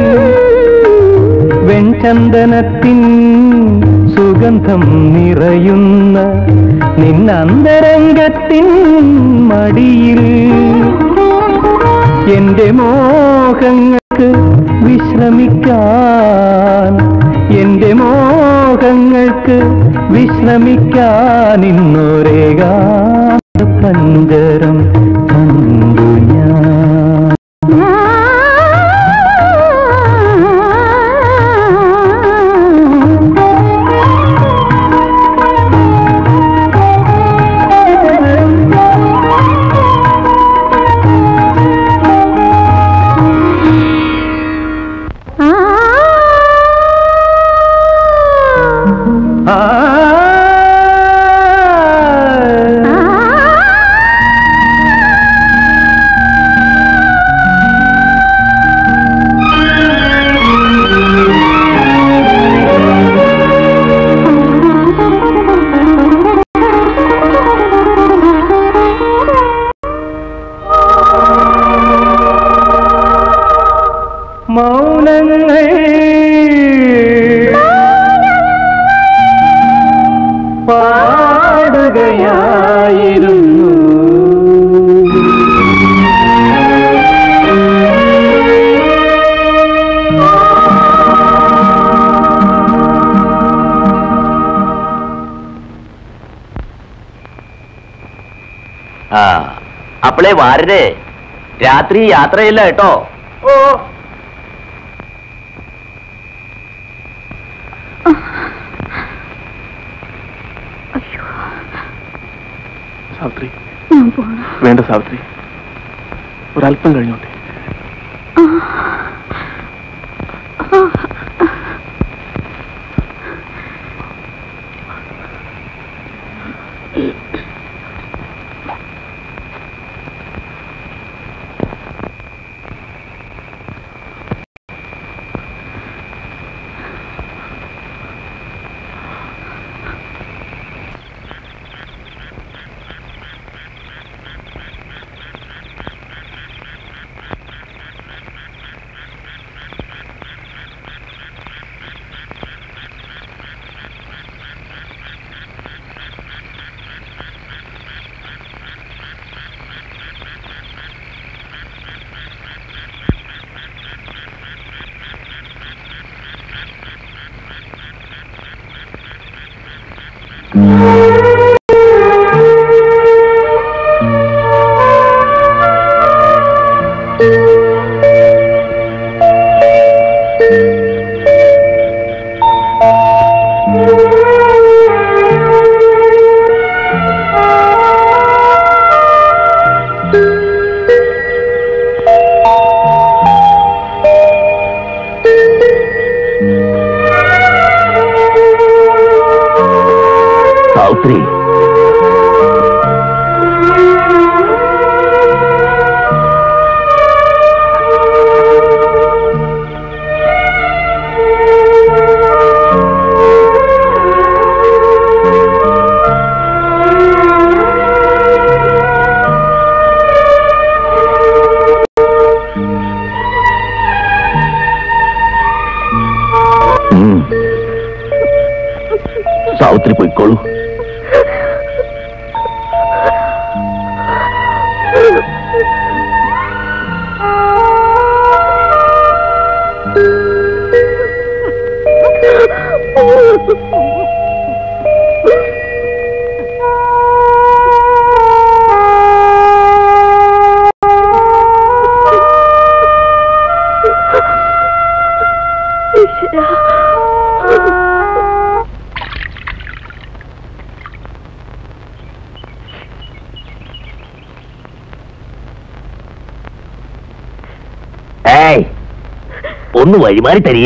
വെൺചന്ദനത്തിൻ സുഗന്ധം നിറയുന്ന നിന്നന്തരംഗത്തിൻ മടിയിൽ എന്റെ മോഹങ്ങൾക്ക് വിശ്രമിക്കാൻ എന്റെ മോഹങ്ങൾക്ക് വിശ്രമിക്കാൻ ഇന്നൊരേകാ പഞ്ചരം കണ്ടു ഞാൻ ആ മൗനങ്ങൾ പാടുകയായിരുന്നു ആ അപ്പളേ വാരരെ രാത്രി യാത്രയില്ല കേട്ടോ ഓ സാവിത്രി വേണ്ട സാവിത്രി ഒരല്പം കഴിഞ്ഞോട്ടെ സാവിത്രി ഉം. സാവിത്രി പോയിക്കോളൂ ഏയ് ഒന്ന് വഴിമാറി തരിക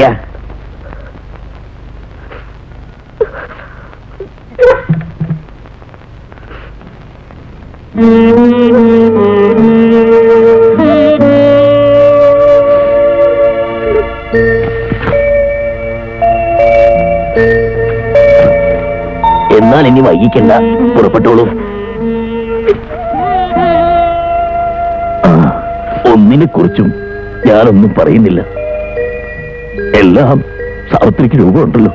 എന്നാ എന്നാൽ ഇനി വൈകിക്കണ്ട പുറപ്പെട്ടോളൂ ആ, ഒന്നിനെ കുറിച്ചും ഞാനൊന്നും പറയുന്നില്ല എല്ലാം സാവിത്രിക്ക് രൂപമുണ്ടല്ലോ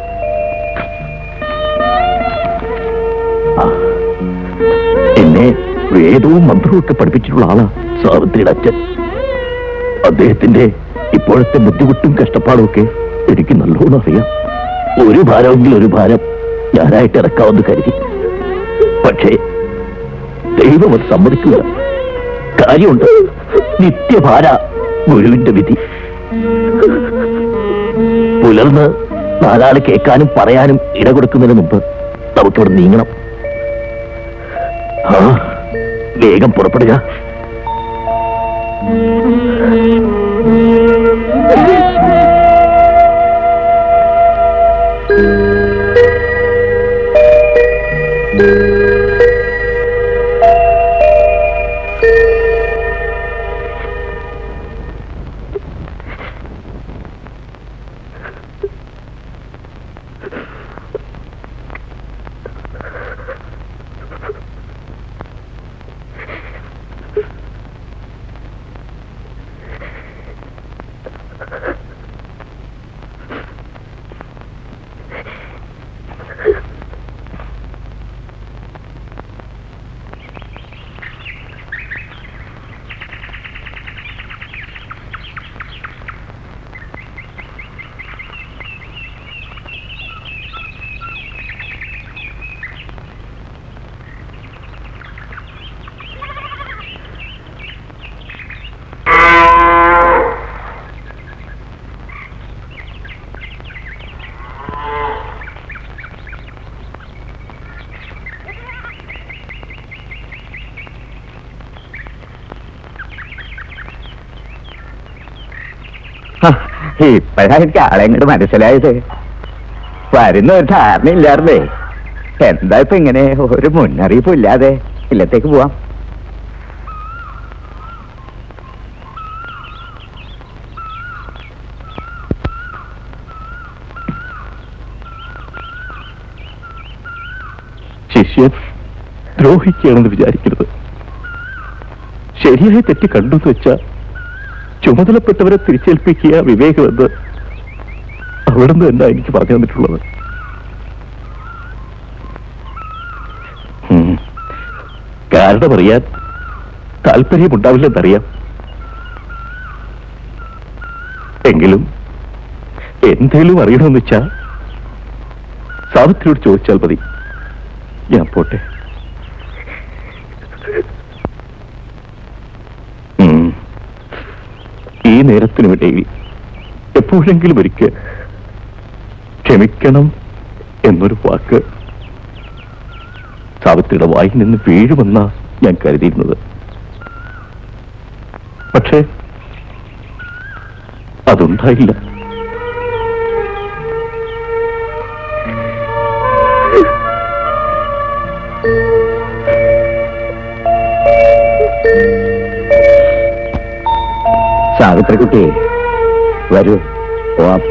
ആ, എന്നെ വേദവും മന്ത്രവും ഒക്കെ പഠിപ്പിച്ചിട്ടുള്ള ആളാ സാവിത്രിയുടെ അച്ഛൻ അദ്ദേഹത്തിന്റെ ഇപ്പോഴത്തെ ബുദ്ധിമുട്ടും കഷ്ടപ്പാടും ഒക്കെ എനിക്ക് നല്ലോണം അറിയാം ഒരു ഭാരമെങ്കിൽ ഒരു ഭാരം ഞാനായിട്ട് ഇറക്കാമെന്ന് കരുതി പക്ഷേ ദൈവം അത് സമ്മതിക്കുക കാര്യമുണ്ട് നിത്യഭാര ഗുരുവിന്റെ വിധി പുലർന്ന് നാലാള് കേൾക്കാനും പറയാനും ഇട കൊടുക്കുന്നതിന് മുമ്പ് നമുക്കിവിടെ നീങ്ങണം ആ വേഗം പുറപ്പെടുക ഇപ്പോഴാ എനിക്ക് ആളെ ഇങ്ങോട്ട് മനസ്സിലായത് വരുന്ന ഒരു ധാരണയില്ലായിരുന്നേ എന്താ ഇപ്പൊ ഇങ്ങനെ ഒരു മുന്നറിയിപ്പും ഇല്ലാതെ ഇല്ലത്തേക്ക് പോവാം ശിഷ്യൻ ദ്രോഹിക്കുകയാണെന്ന് വിചാരിക്കരുത് ശരിയായി തെറ്റ് കണ്ടു എന്ന് വെച്ചാ ചുമതലപ്പെട്ടവരെ തിരിച്ചേൽപ്പിക്കുക വിവേകമെന്ന് അവിടുന്ന് എന്താ എനിക്ക് പറഞ്ഞു തന്നിട്ടുള്ളത് ഉം. കാരണമറിയാൻ താല്പര്യമുണ്ടാവില്ലെന്നറിയാം എങ്കിലും എന്തേലും അറിയണമെന്ന് വെച്ചാ സാവിത്രിയോട് ചോദിച്ചാൽ മതി ഞാൻ പോട്ടെ ഉം. ഈ നേരത്തിനുമിടയിൽ എപ്പോഴെങ്കിലും ഒരിക്കൽ ക്ഷമിക്കണം എന്നൊരു വാക്ക് സാവിത്രിയുടെ വായിൽ നിന്ന് വീഴുമെന്നാ ഞാൻ കരുതിയിരുന്നത് പക്ഷേ അതുണ്ടായില്ല സാവിത്രിക്കുട്ടി വരൂ പോവാം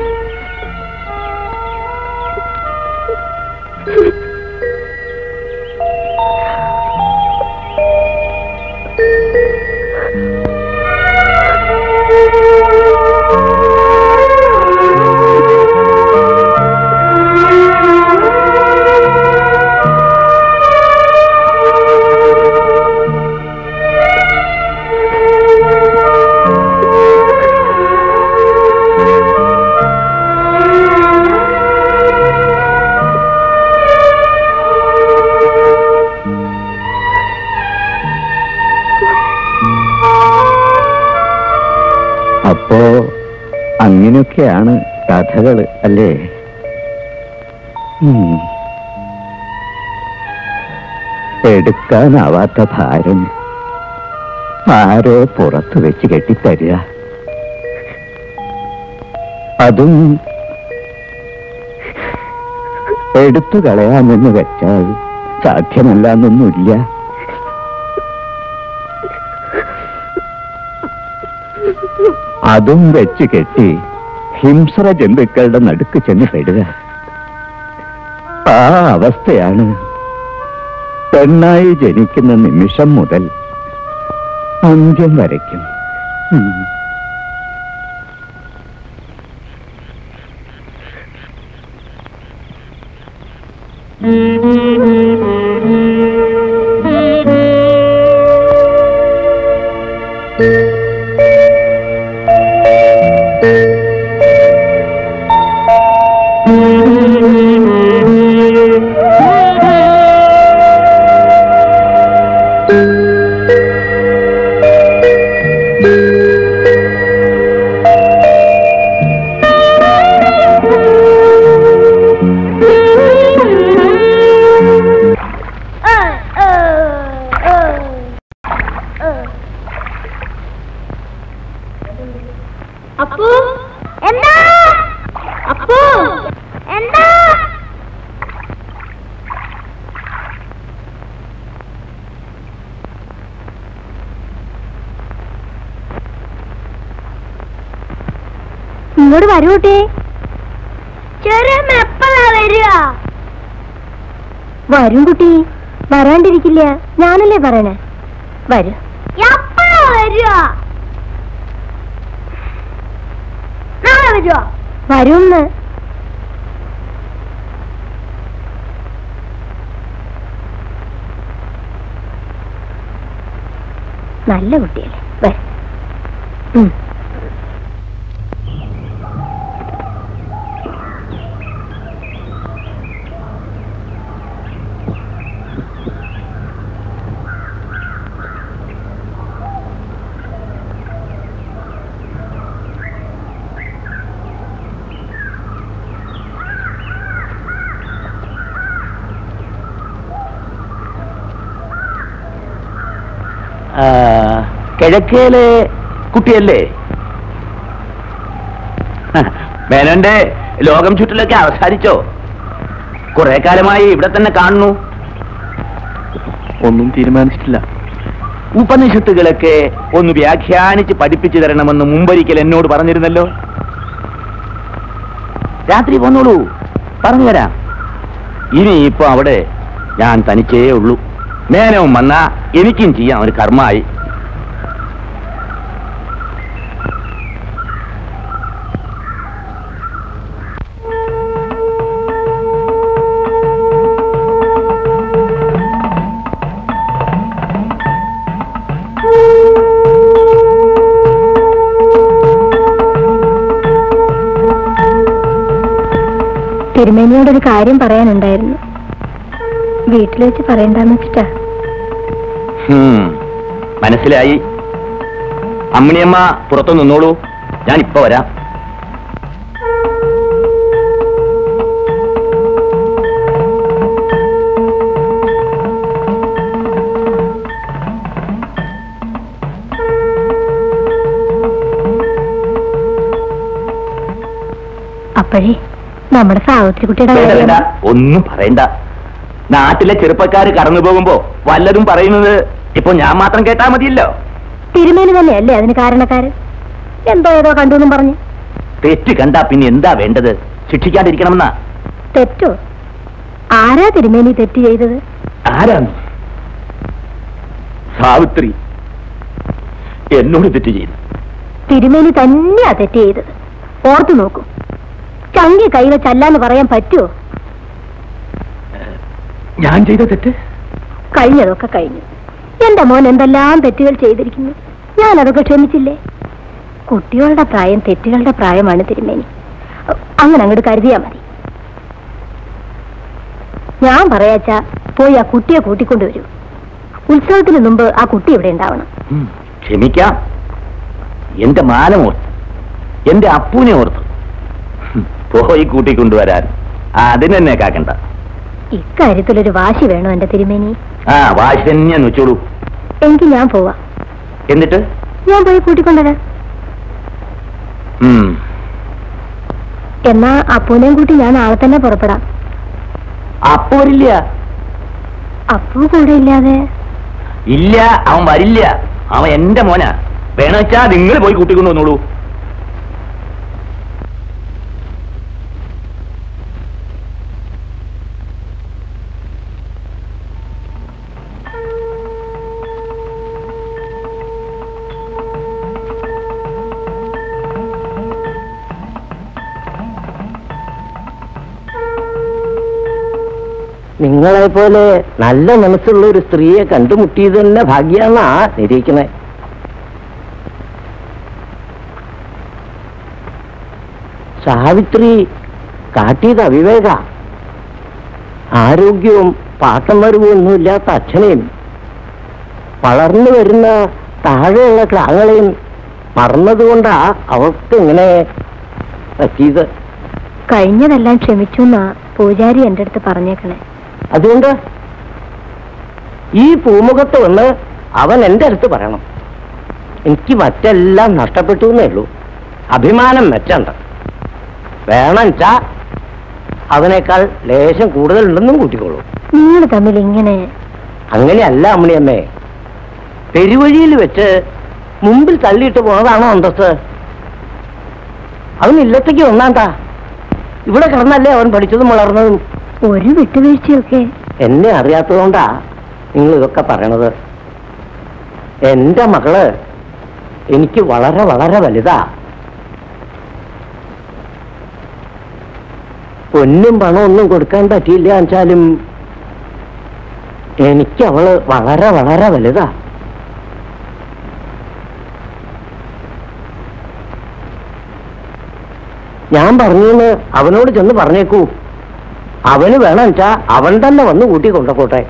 അപ്പോ അങ്ങനെയൊക്കെയാണ് കഥകള് അല്ലേ ഉം. എടുക്കാനാവാത്ത ഭാരം ആരോ പുറത്തു വെച്ച് കെട്ടിത്തരിക അതും എടുത്തു കളയാമെന്ന് വെച്ചാൽ സാധ്യമല്ലെന്നൊന്നുമില്ല അതും വെച്ച് കെട്ടി ഹിംസ്ര ജന്തുക്കളുടെ നടുക്ക് ചെന്ന് പെടുക ആ അവസ്ഥയാണ് പെണ്ണായി ജനിക്കുന്ന നിമിഷം മുതൽ അന്ത്യം വരയ്ക്കും ഉം. അപ്പു എന്താ അപ്പു എന്താ ഇങ്ങോട്ട് വരൂ കുട്ടി ചെറിയ എപ്പോഴാ വരിക വരും കുട്ടി വരാണ്ടിരിക്കില്ല ഞാനല്ലേ പറയണേ വരൂ എപ്പോഴാ വരിക നാളെ വരുവോ വരുന്ന് നല്ല കുട്ടിയല്ലേ വരും ഉം. ആ, കിഴക്കേലെ കുട്ടിയല്ലേ മേനോന്റെ ലോകം ചുറ്റിലൊക്കെ അവസാനിച്ചോ കുറെ കാലമായി ഇവിടെ തന്നെ കാണുന്നു ഒന്നും തീരുമാനിച്ചിട്ടില്ല ഉപനിഷത്തുകളൊക്കെ ഒന്ന് വ്യാഖ്യാനിച്ച് പഠിപ്പിച്ചു തരണമെന്ന് മുമ്പൊരിക്കൽ എന്നോട് പറഞ്ഞിരുന്നല്ലോ രാത്രി പോന്നോളൂ പറഞ്ഞു തരാം ഇനി ഇപ്പൊ അവിടെ ഞാൻ തനിച്ചേ ഉള്ളൂ മേനവും വന്നാ എനിക്കും ചെയ്യാം ഒരു കർമ്മമായി തിരുമേനിയോടൊരു കാര്യം പറയാനുണ്ടായിരുന്നു വീട്ടിൽ വെച്ച് പറയണ്ടെന്ന് വെച്ചിട്ടാ ഹും, മനസ്സിലായി അമ്മിണിയമ്മ പുറത്തു നിന്നോളൂ ഞാൻ ഇപ്പൊ വരാം അപ്പോഴേ നമ്മുടെ സാവിത്രി കുട്ടിയുടെ വേണ്ട, വേണ്ട. കാര്യം ഒന്നും പറയണ്ട നാട്ടിലെ ചെറുപ്പക്കാര് കടന്നു പോകുമ്പോ വല്ലതും പറയുന്നത് ഇപ്പൊ ഞാൻ മാത്രം കേട്ടാ മതിയല്ലോ തിരുമേനി തന്നെയല്ലേ അതിന് കാരണക്കാരൻ എന്തോ ഏതോ കണ്ടു എന്നും പറഞ്ഞു തെറ്റ് കണ്ടാ പിന്നെ എന്താ വേണ്ടത് ശിക്ഷിക്കാണ്ടിരിക്കണമെന്നാ തെറ്റോ ആരാ തിരുമേനി തെറ്റ് ചെയ്തത് ആരാണ് സാവിത്രി എന്നോട് തെറ്റ് ചെയ്തു തിരുമേനി തന്നെയാ തെറ്റ് ചെയ്തത് ഓർത്തു നോക്കൂ ചങ്കി കൈവച്ചല്ലാന്ന് പറയാൻ പറ്റുമോ ഞാൻ ചെയ്ത തെറ്റ് കഴിഞ്ഞതൊക്കെ കഴിഞ്ഞു എന്റെ മോൻ എന്തെല്ലാം തെറ്റുകൾ ചെയ്തിരിക്കുന്നു ഞാൻ അതൊക്കെ ക്ഷമിച്ചില്ലേ കുട്ടികളുടെ പ്രായം തെറ്റുകളുടെ പ്രായമാണ് തിരുമേനി അങ്ങനെ അങ്ങോട്ട് കരുതിയാ മതി ഞാൻ പറയാച്ചാ പോയി ആ കുട്ടിയെ കൂട്ടിക്കൊണ്ടുവരൂ ഉത്സവത്തിന് മുമ്പ് ആ കുട്ടി ഇവിടെ ഉണ്ടാവണം ഉം, ക്ഷമിക്കാം എന്റെ മാനം ഓർത്ത് എന്റെ അപ്പൂനെ ഓർത്ത് ഹും, പോയി കൂട്ടിക്കൊണ്ടുവരാൻ അതിനെന്നെ കാക്കണ്ട ഇക്കാര്യത്തിലൊരു വാശി വേണോ എന്റെ തിരുമേനി ആ വാശി തന്നെ വെച്ചോളൂ എങ്കിൽ ഞാൻ പോവാ എന്നിട്ട് ഞാൻ പോയി കൂട്ടിക്കൊണ്ടുവരാം ഉം, എന്നാ അപ്പൂനെയും കൂട്ടി ഞാൻ നാളെ തന്നെ പുറപ്പെടാം അപ്പു വരില്ല അപ്പു കൂടെ ഇല്ലാതെ ഇല്ല അവൻ വരില്ല അവൻ എന്റെ മോനാ വേണമെച്ചാ നിങ്ങൾ പോയി കൂട്ടിക്കൊണ്ടു വന്നോളൂ നിങ്ങളെ പോലെ നല്ല മനസ്സുള്ള ഒരു സ്ത്രീയെ കണ്ടുമുട്ടിയത് തന്നെ ഭാഗ്യാന്നാ നിരീക്കണേ സാവിത്രി കാട്ടിയത് അവിവേക ആരോഗ്യവും പാട്ടം വരവും ഒന്നുമില്ലാത്ത അച്ഛനെയും വളർന്നു വരുന്ന താഴെയുള്ള ക്ലാങ്ങളെയും മറന്നതുകൊണ്ടാ അവർക്ക് ഇങ്ങനെ പറ്റിയത് കഴിഞ്ഞതെല്ലാം ക്ഷമിച്ചു എന്നാ പൂജാരി എന്റെ അടുത്ത് പറഞ്ഞേക്കണേ അതുകൊണ്ട് ഈ പൂമുഖത്ത് വന്ന് അവൻ എന്റെ അടുത്ത് പറയണം എനിക്ക് മറ്റെല്ലാം നഷ്ടപ്പെട്ടു എന്നേ ഉള്ളൂ അഭിമാനം മെച്ചണ്ട് വേണമെച്ചാ അവനേക്കാൾ ലേശം കൂടുതലുണ്ടെന്നും കൂട്ടിക്കോളൂ നിങ്ങൾ തമ്മിൽ ഇങ്ങനെ അങ്ങനെയല്ല അമ്മണിയമ്മേ പെരുവഴിയിൽ വെച്ച് മുമ്പിൽ തള്ളിയിട്ട് പോണതാണോ അന്തസ് അവൻ ഇല്ലത്തേക്ക് വന്നാണ്ടാ ഇവിടെ കിടന്നല്ലേ അവൻ പഠിച്ചതും വളർന്നതും ഒരു വിട്ടുവീഴ്ചയൊക്കെ എന്നെ അറിയാത്തതുകൊണ്ടാ നിങ്ങൾ ഇതൊക്കെ പറയണത് എന്റെ മകള് എനിക്ക് വളരെ വളരെ വലുതാ പൊന്നും പണവും ഒന്നും കൊടുക്കാൻ പറ്റിയില്ല വെച്ചാലും എനിക്ക് അവള് വളരെ വളരെ വലുതാ ഞാൻ പറഞ്ഞു അവനോട് ചെന്ന് പറഞ്ഞേക്കൂ അവന് വേണം വെച്ചാ അവൻ തന്നെ വന്ന് കൂട്ടി കൊണ്ടുപോട്ടെ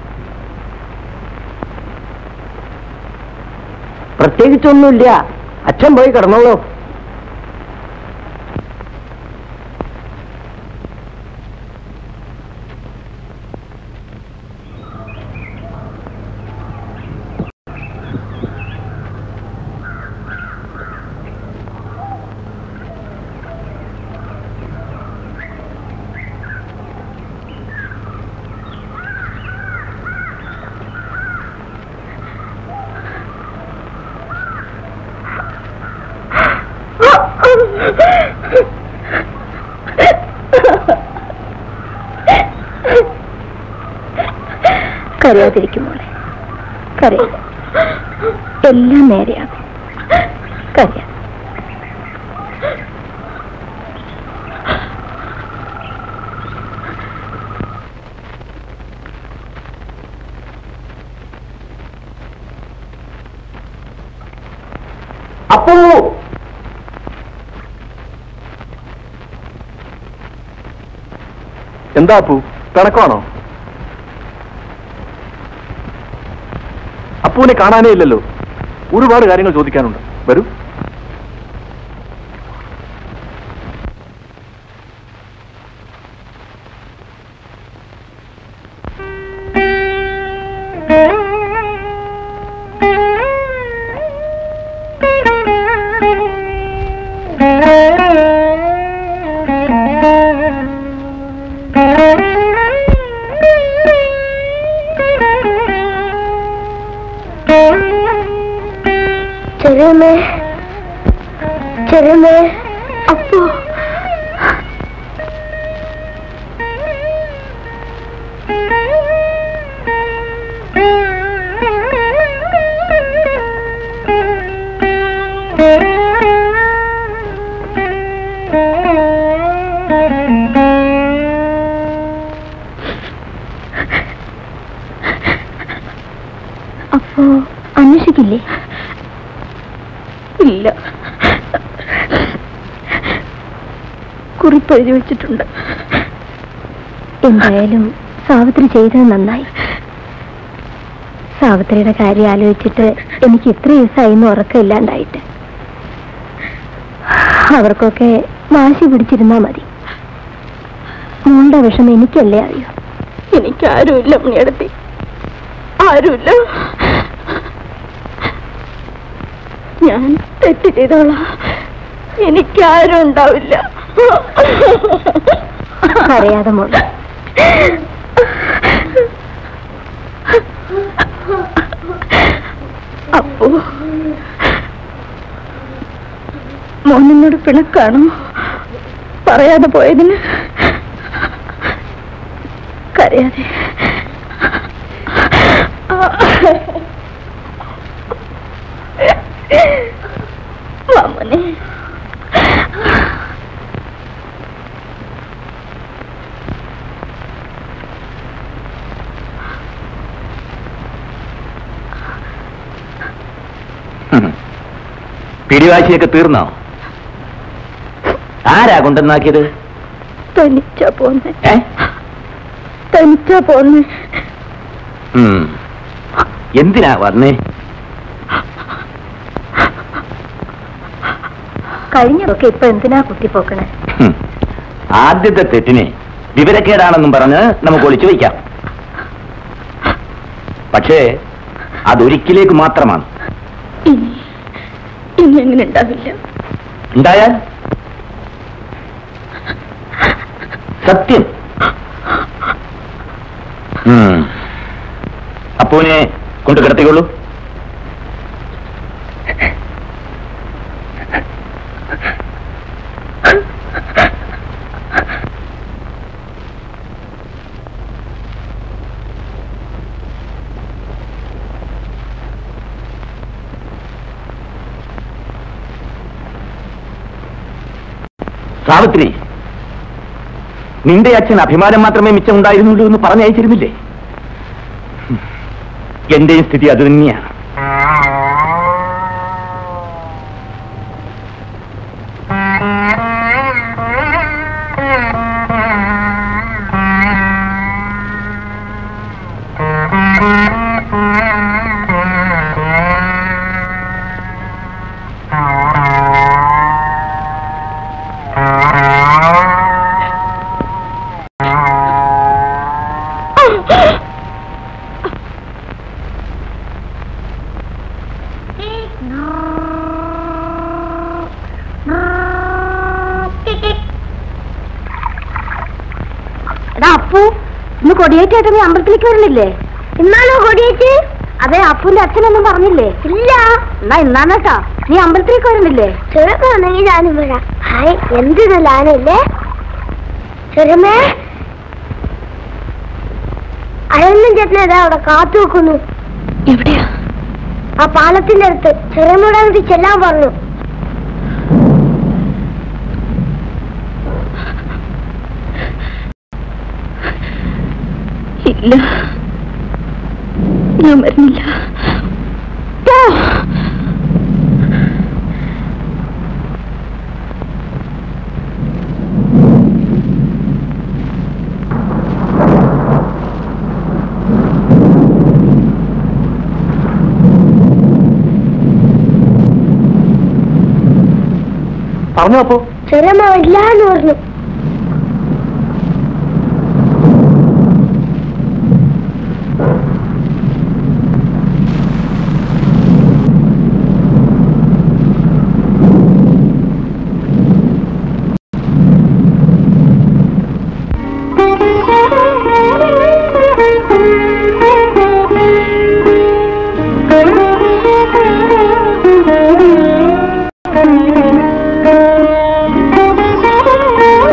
പ്രത്യേകിച്ചൊന്നുമില്ല അച്ഛൻ പോയി കിടന്നോളൂ കരയാതിരിക്കും മോളെ കരയ എല്ലാം നേരെയാകും കരയാ അപ്പോ എന്താ അപ്പു പിണക്കമാണോ അപ്പുവിനെ കാണാനേ ഇല്ലല്ലോ ഒരുപാട് കാര്യങ്ങൾ ചോദിക്കാനുണ്ട് വരൂ ചെറിയമ്മേ ചെറിയമ്മേ അപ്പോ അപ്പോ അന്വേഷിക്കില്ലേ ഇല്ല കുറിപ്പ് എഴുതി വെച്ചിട്ടുണ്ട് എന്തായാലും സാവിത്രി ചെയ്തത് നന്നായി സാവിത്രിയുടെ കാര്യം ആലോചിച്ചിട്ട് എനിക്ക് ഇത്ര ദിവസമായിരുന്നു ഉറക്കമില്ലാണ്ടായിട്ട് അവർക്കൊക്കെ വാശി പിടിച്ചിരുന്നാ മതി മോളുടെ വിഷമം എനിക്കല്ലേ അറിയൂ എനിക്കാരുമില്ല മണിയടത്തി ആരുമില്ല ഞാൻ തെറ്റ് ചെയ്തോളാം എനിക്കാരും ഉണ്ടാവില്ല അറിയാതെ മോളെ അപ്പോ മോനിനോട് പിണക്കാണോ പറയാതെ പോയതിന് കരയാതെ മാമനെ പിടിവാശിയൊക്കെ തീർന്നോ ആരാ കൊണ്ടുവന്നാക്കിയത് തനിച്ചാ പോന്നെ ഏ തനിച്ചാ പോന്നെ ഉം. എന്തിനാ വന്നേ കഴിഞ്ഞതൊക്കെ ഇപ്പൊ എന്തിനാ കുത്തിപ്പോക്കണേ ഹും. ആദ്യത്തെ തെറ്റിനെ വിവരക്കേടാണെന്നും പറഞ്ഞ് നമുക്ക് ഒളിച്ചു വയ്ക്കാം പക്ഷേ അതൊരിക്കലേക്ക് മാത്രമാണ് ഇനി ഇനി അങ്ങനെ ഉണ്ടാവില്ല ഉണ്ടായാൽ സത്യം ഉം. അപ്പൂനെ കൊണ്ട് കിടത്തിക്കൊള്ളൂ സാവിത്രി നിന്റെ അച്ഛൻ അഭിമാനം മാത്രമേ മിച്ചമുണ്ടായിരുന്നുള്ളൂ എന്ന് പറഞ്ഞയച്ചിരുന്നില്ലേ ഹും. എന്റെയും സ്ഥിതി അത് തന്നെയാണ് എടാ അപ്പു ഇന്ന് കൊടിയേറ്റായിട്ട് നീ അമ്പലത്തിലേക്ക് വരുന്നില്ലേ ഇന്നാണോ കൊടിയേറ്റ് അതെ അപ്പുന്റെ അച്ഛനൊന്നും പറഞ്ഞില്ലേ ഇല്ല എന്നാ ഇന്നാണേട്ടാ നീ അമ്പലത്തിലേക്ക് വരുന്നില്ലേ ചെറുക്കാണെങ്കിൽ ഞാനും വരാം ഹായ് എന്ത് നല്ലാനല്ലേ ചെറുമേ അഴന്നും ചേട്ടനതാ അവിടെ കാത്തു വെക്കുന്നു എവിടെയാ ആ പാലത്തിന്റെ അടുത്ത് ചെറുമൂടെ അങ്ങോട്ട് ചെല്ലാൻ പറഞ്ഞു ഇല്ല ഞാൻ വരുന്നില്ല പോ. പറഞ്ഞോ അപ്പോ ചെറുമ ഇല്ലാന്ന് പറഞ്ഞു Thank you.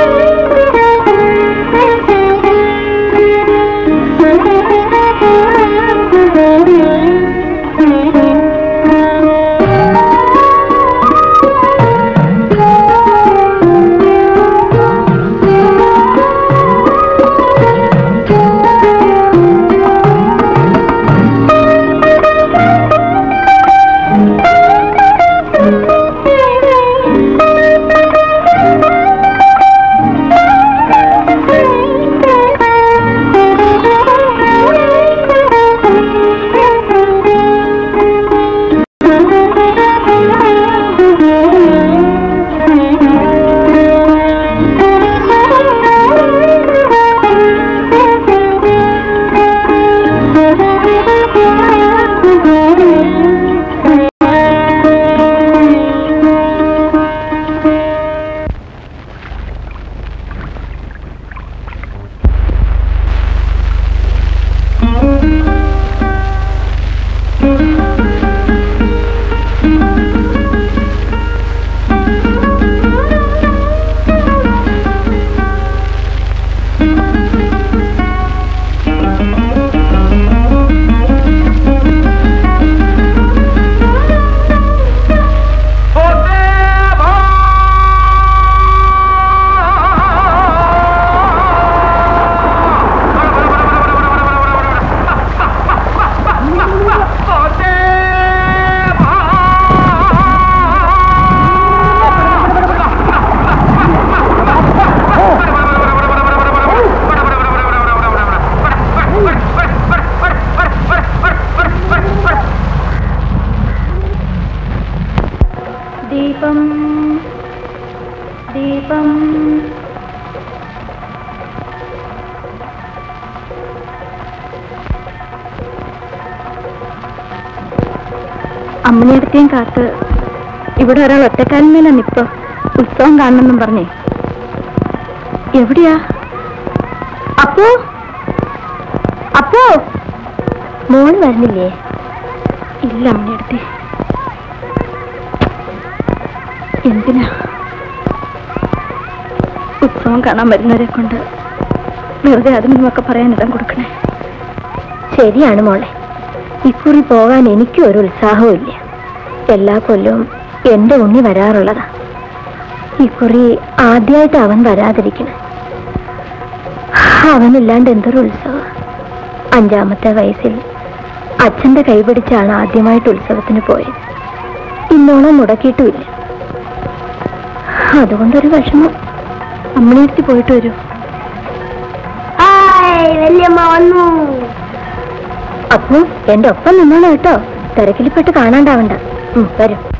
അമ്മനെടുത്തേയും കാത്ത് ഇവിടെ ഒരാൾ ഒറ്റക്കാലിന്മേലാ നിപ്പോ ഉത്സവം കാണണമെന്നും പറഞ്ഞേ എവിടെയാ അപ്പോ അപ്പോ മോള് വരുന്നില്ലേ ഇല്ല അമ്മയെടുത്തേ എന്തിനാ ഉത്സവം കാണാൻ വരുന്നവരെ കൊണ്ട് വെറുതെ അതിനും ഇതുമൊക്കെ പറയാൻ ഇടം കൊടുക്കണേ ശരിയാണ് മോളെ ഇക്കുറി പോകാൻ എനിക്കും ഒരു ഉത്സാഹവും ഇല്ല എല്ലാ കൊല്ലവും എന്റെ ഉണ്ണി വരാറുള്ളതാ ഇക്കുറി ആദ്യമായിട്ട് അവൻ വരാതിരിക്കണം അവനില്ലാണ്ട് എന്തൊരു ഉത്സവം അഞ്ചാമത്തെ വയസ്സിൽ അച്ഛന്റെ കൈപിടിച്ചാണ് ആദ്യമായിട്ട് ഉത്സവത്തിന് പോയത് ഇന്നോളം മുടക്കിയിട്ടുമില്ല അതുകൊണ്ടൊരു വിഷമം അമ്മനെടുത്ത് പോയിട്ട് വരൂ ഹായ് വല്യമ്മ വന്നു അപ്പൊ എന്റെ ഒപ്പം നിന്നാണ് കേട്ടോ തിരക്കിൽപ്പെട്ട് കാണാണ്ടാവണ്ട ഉം, വരും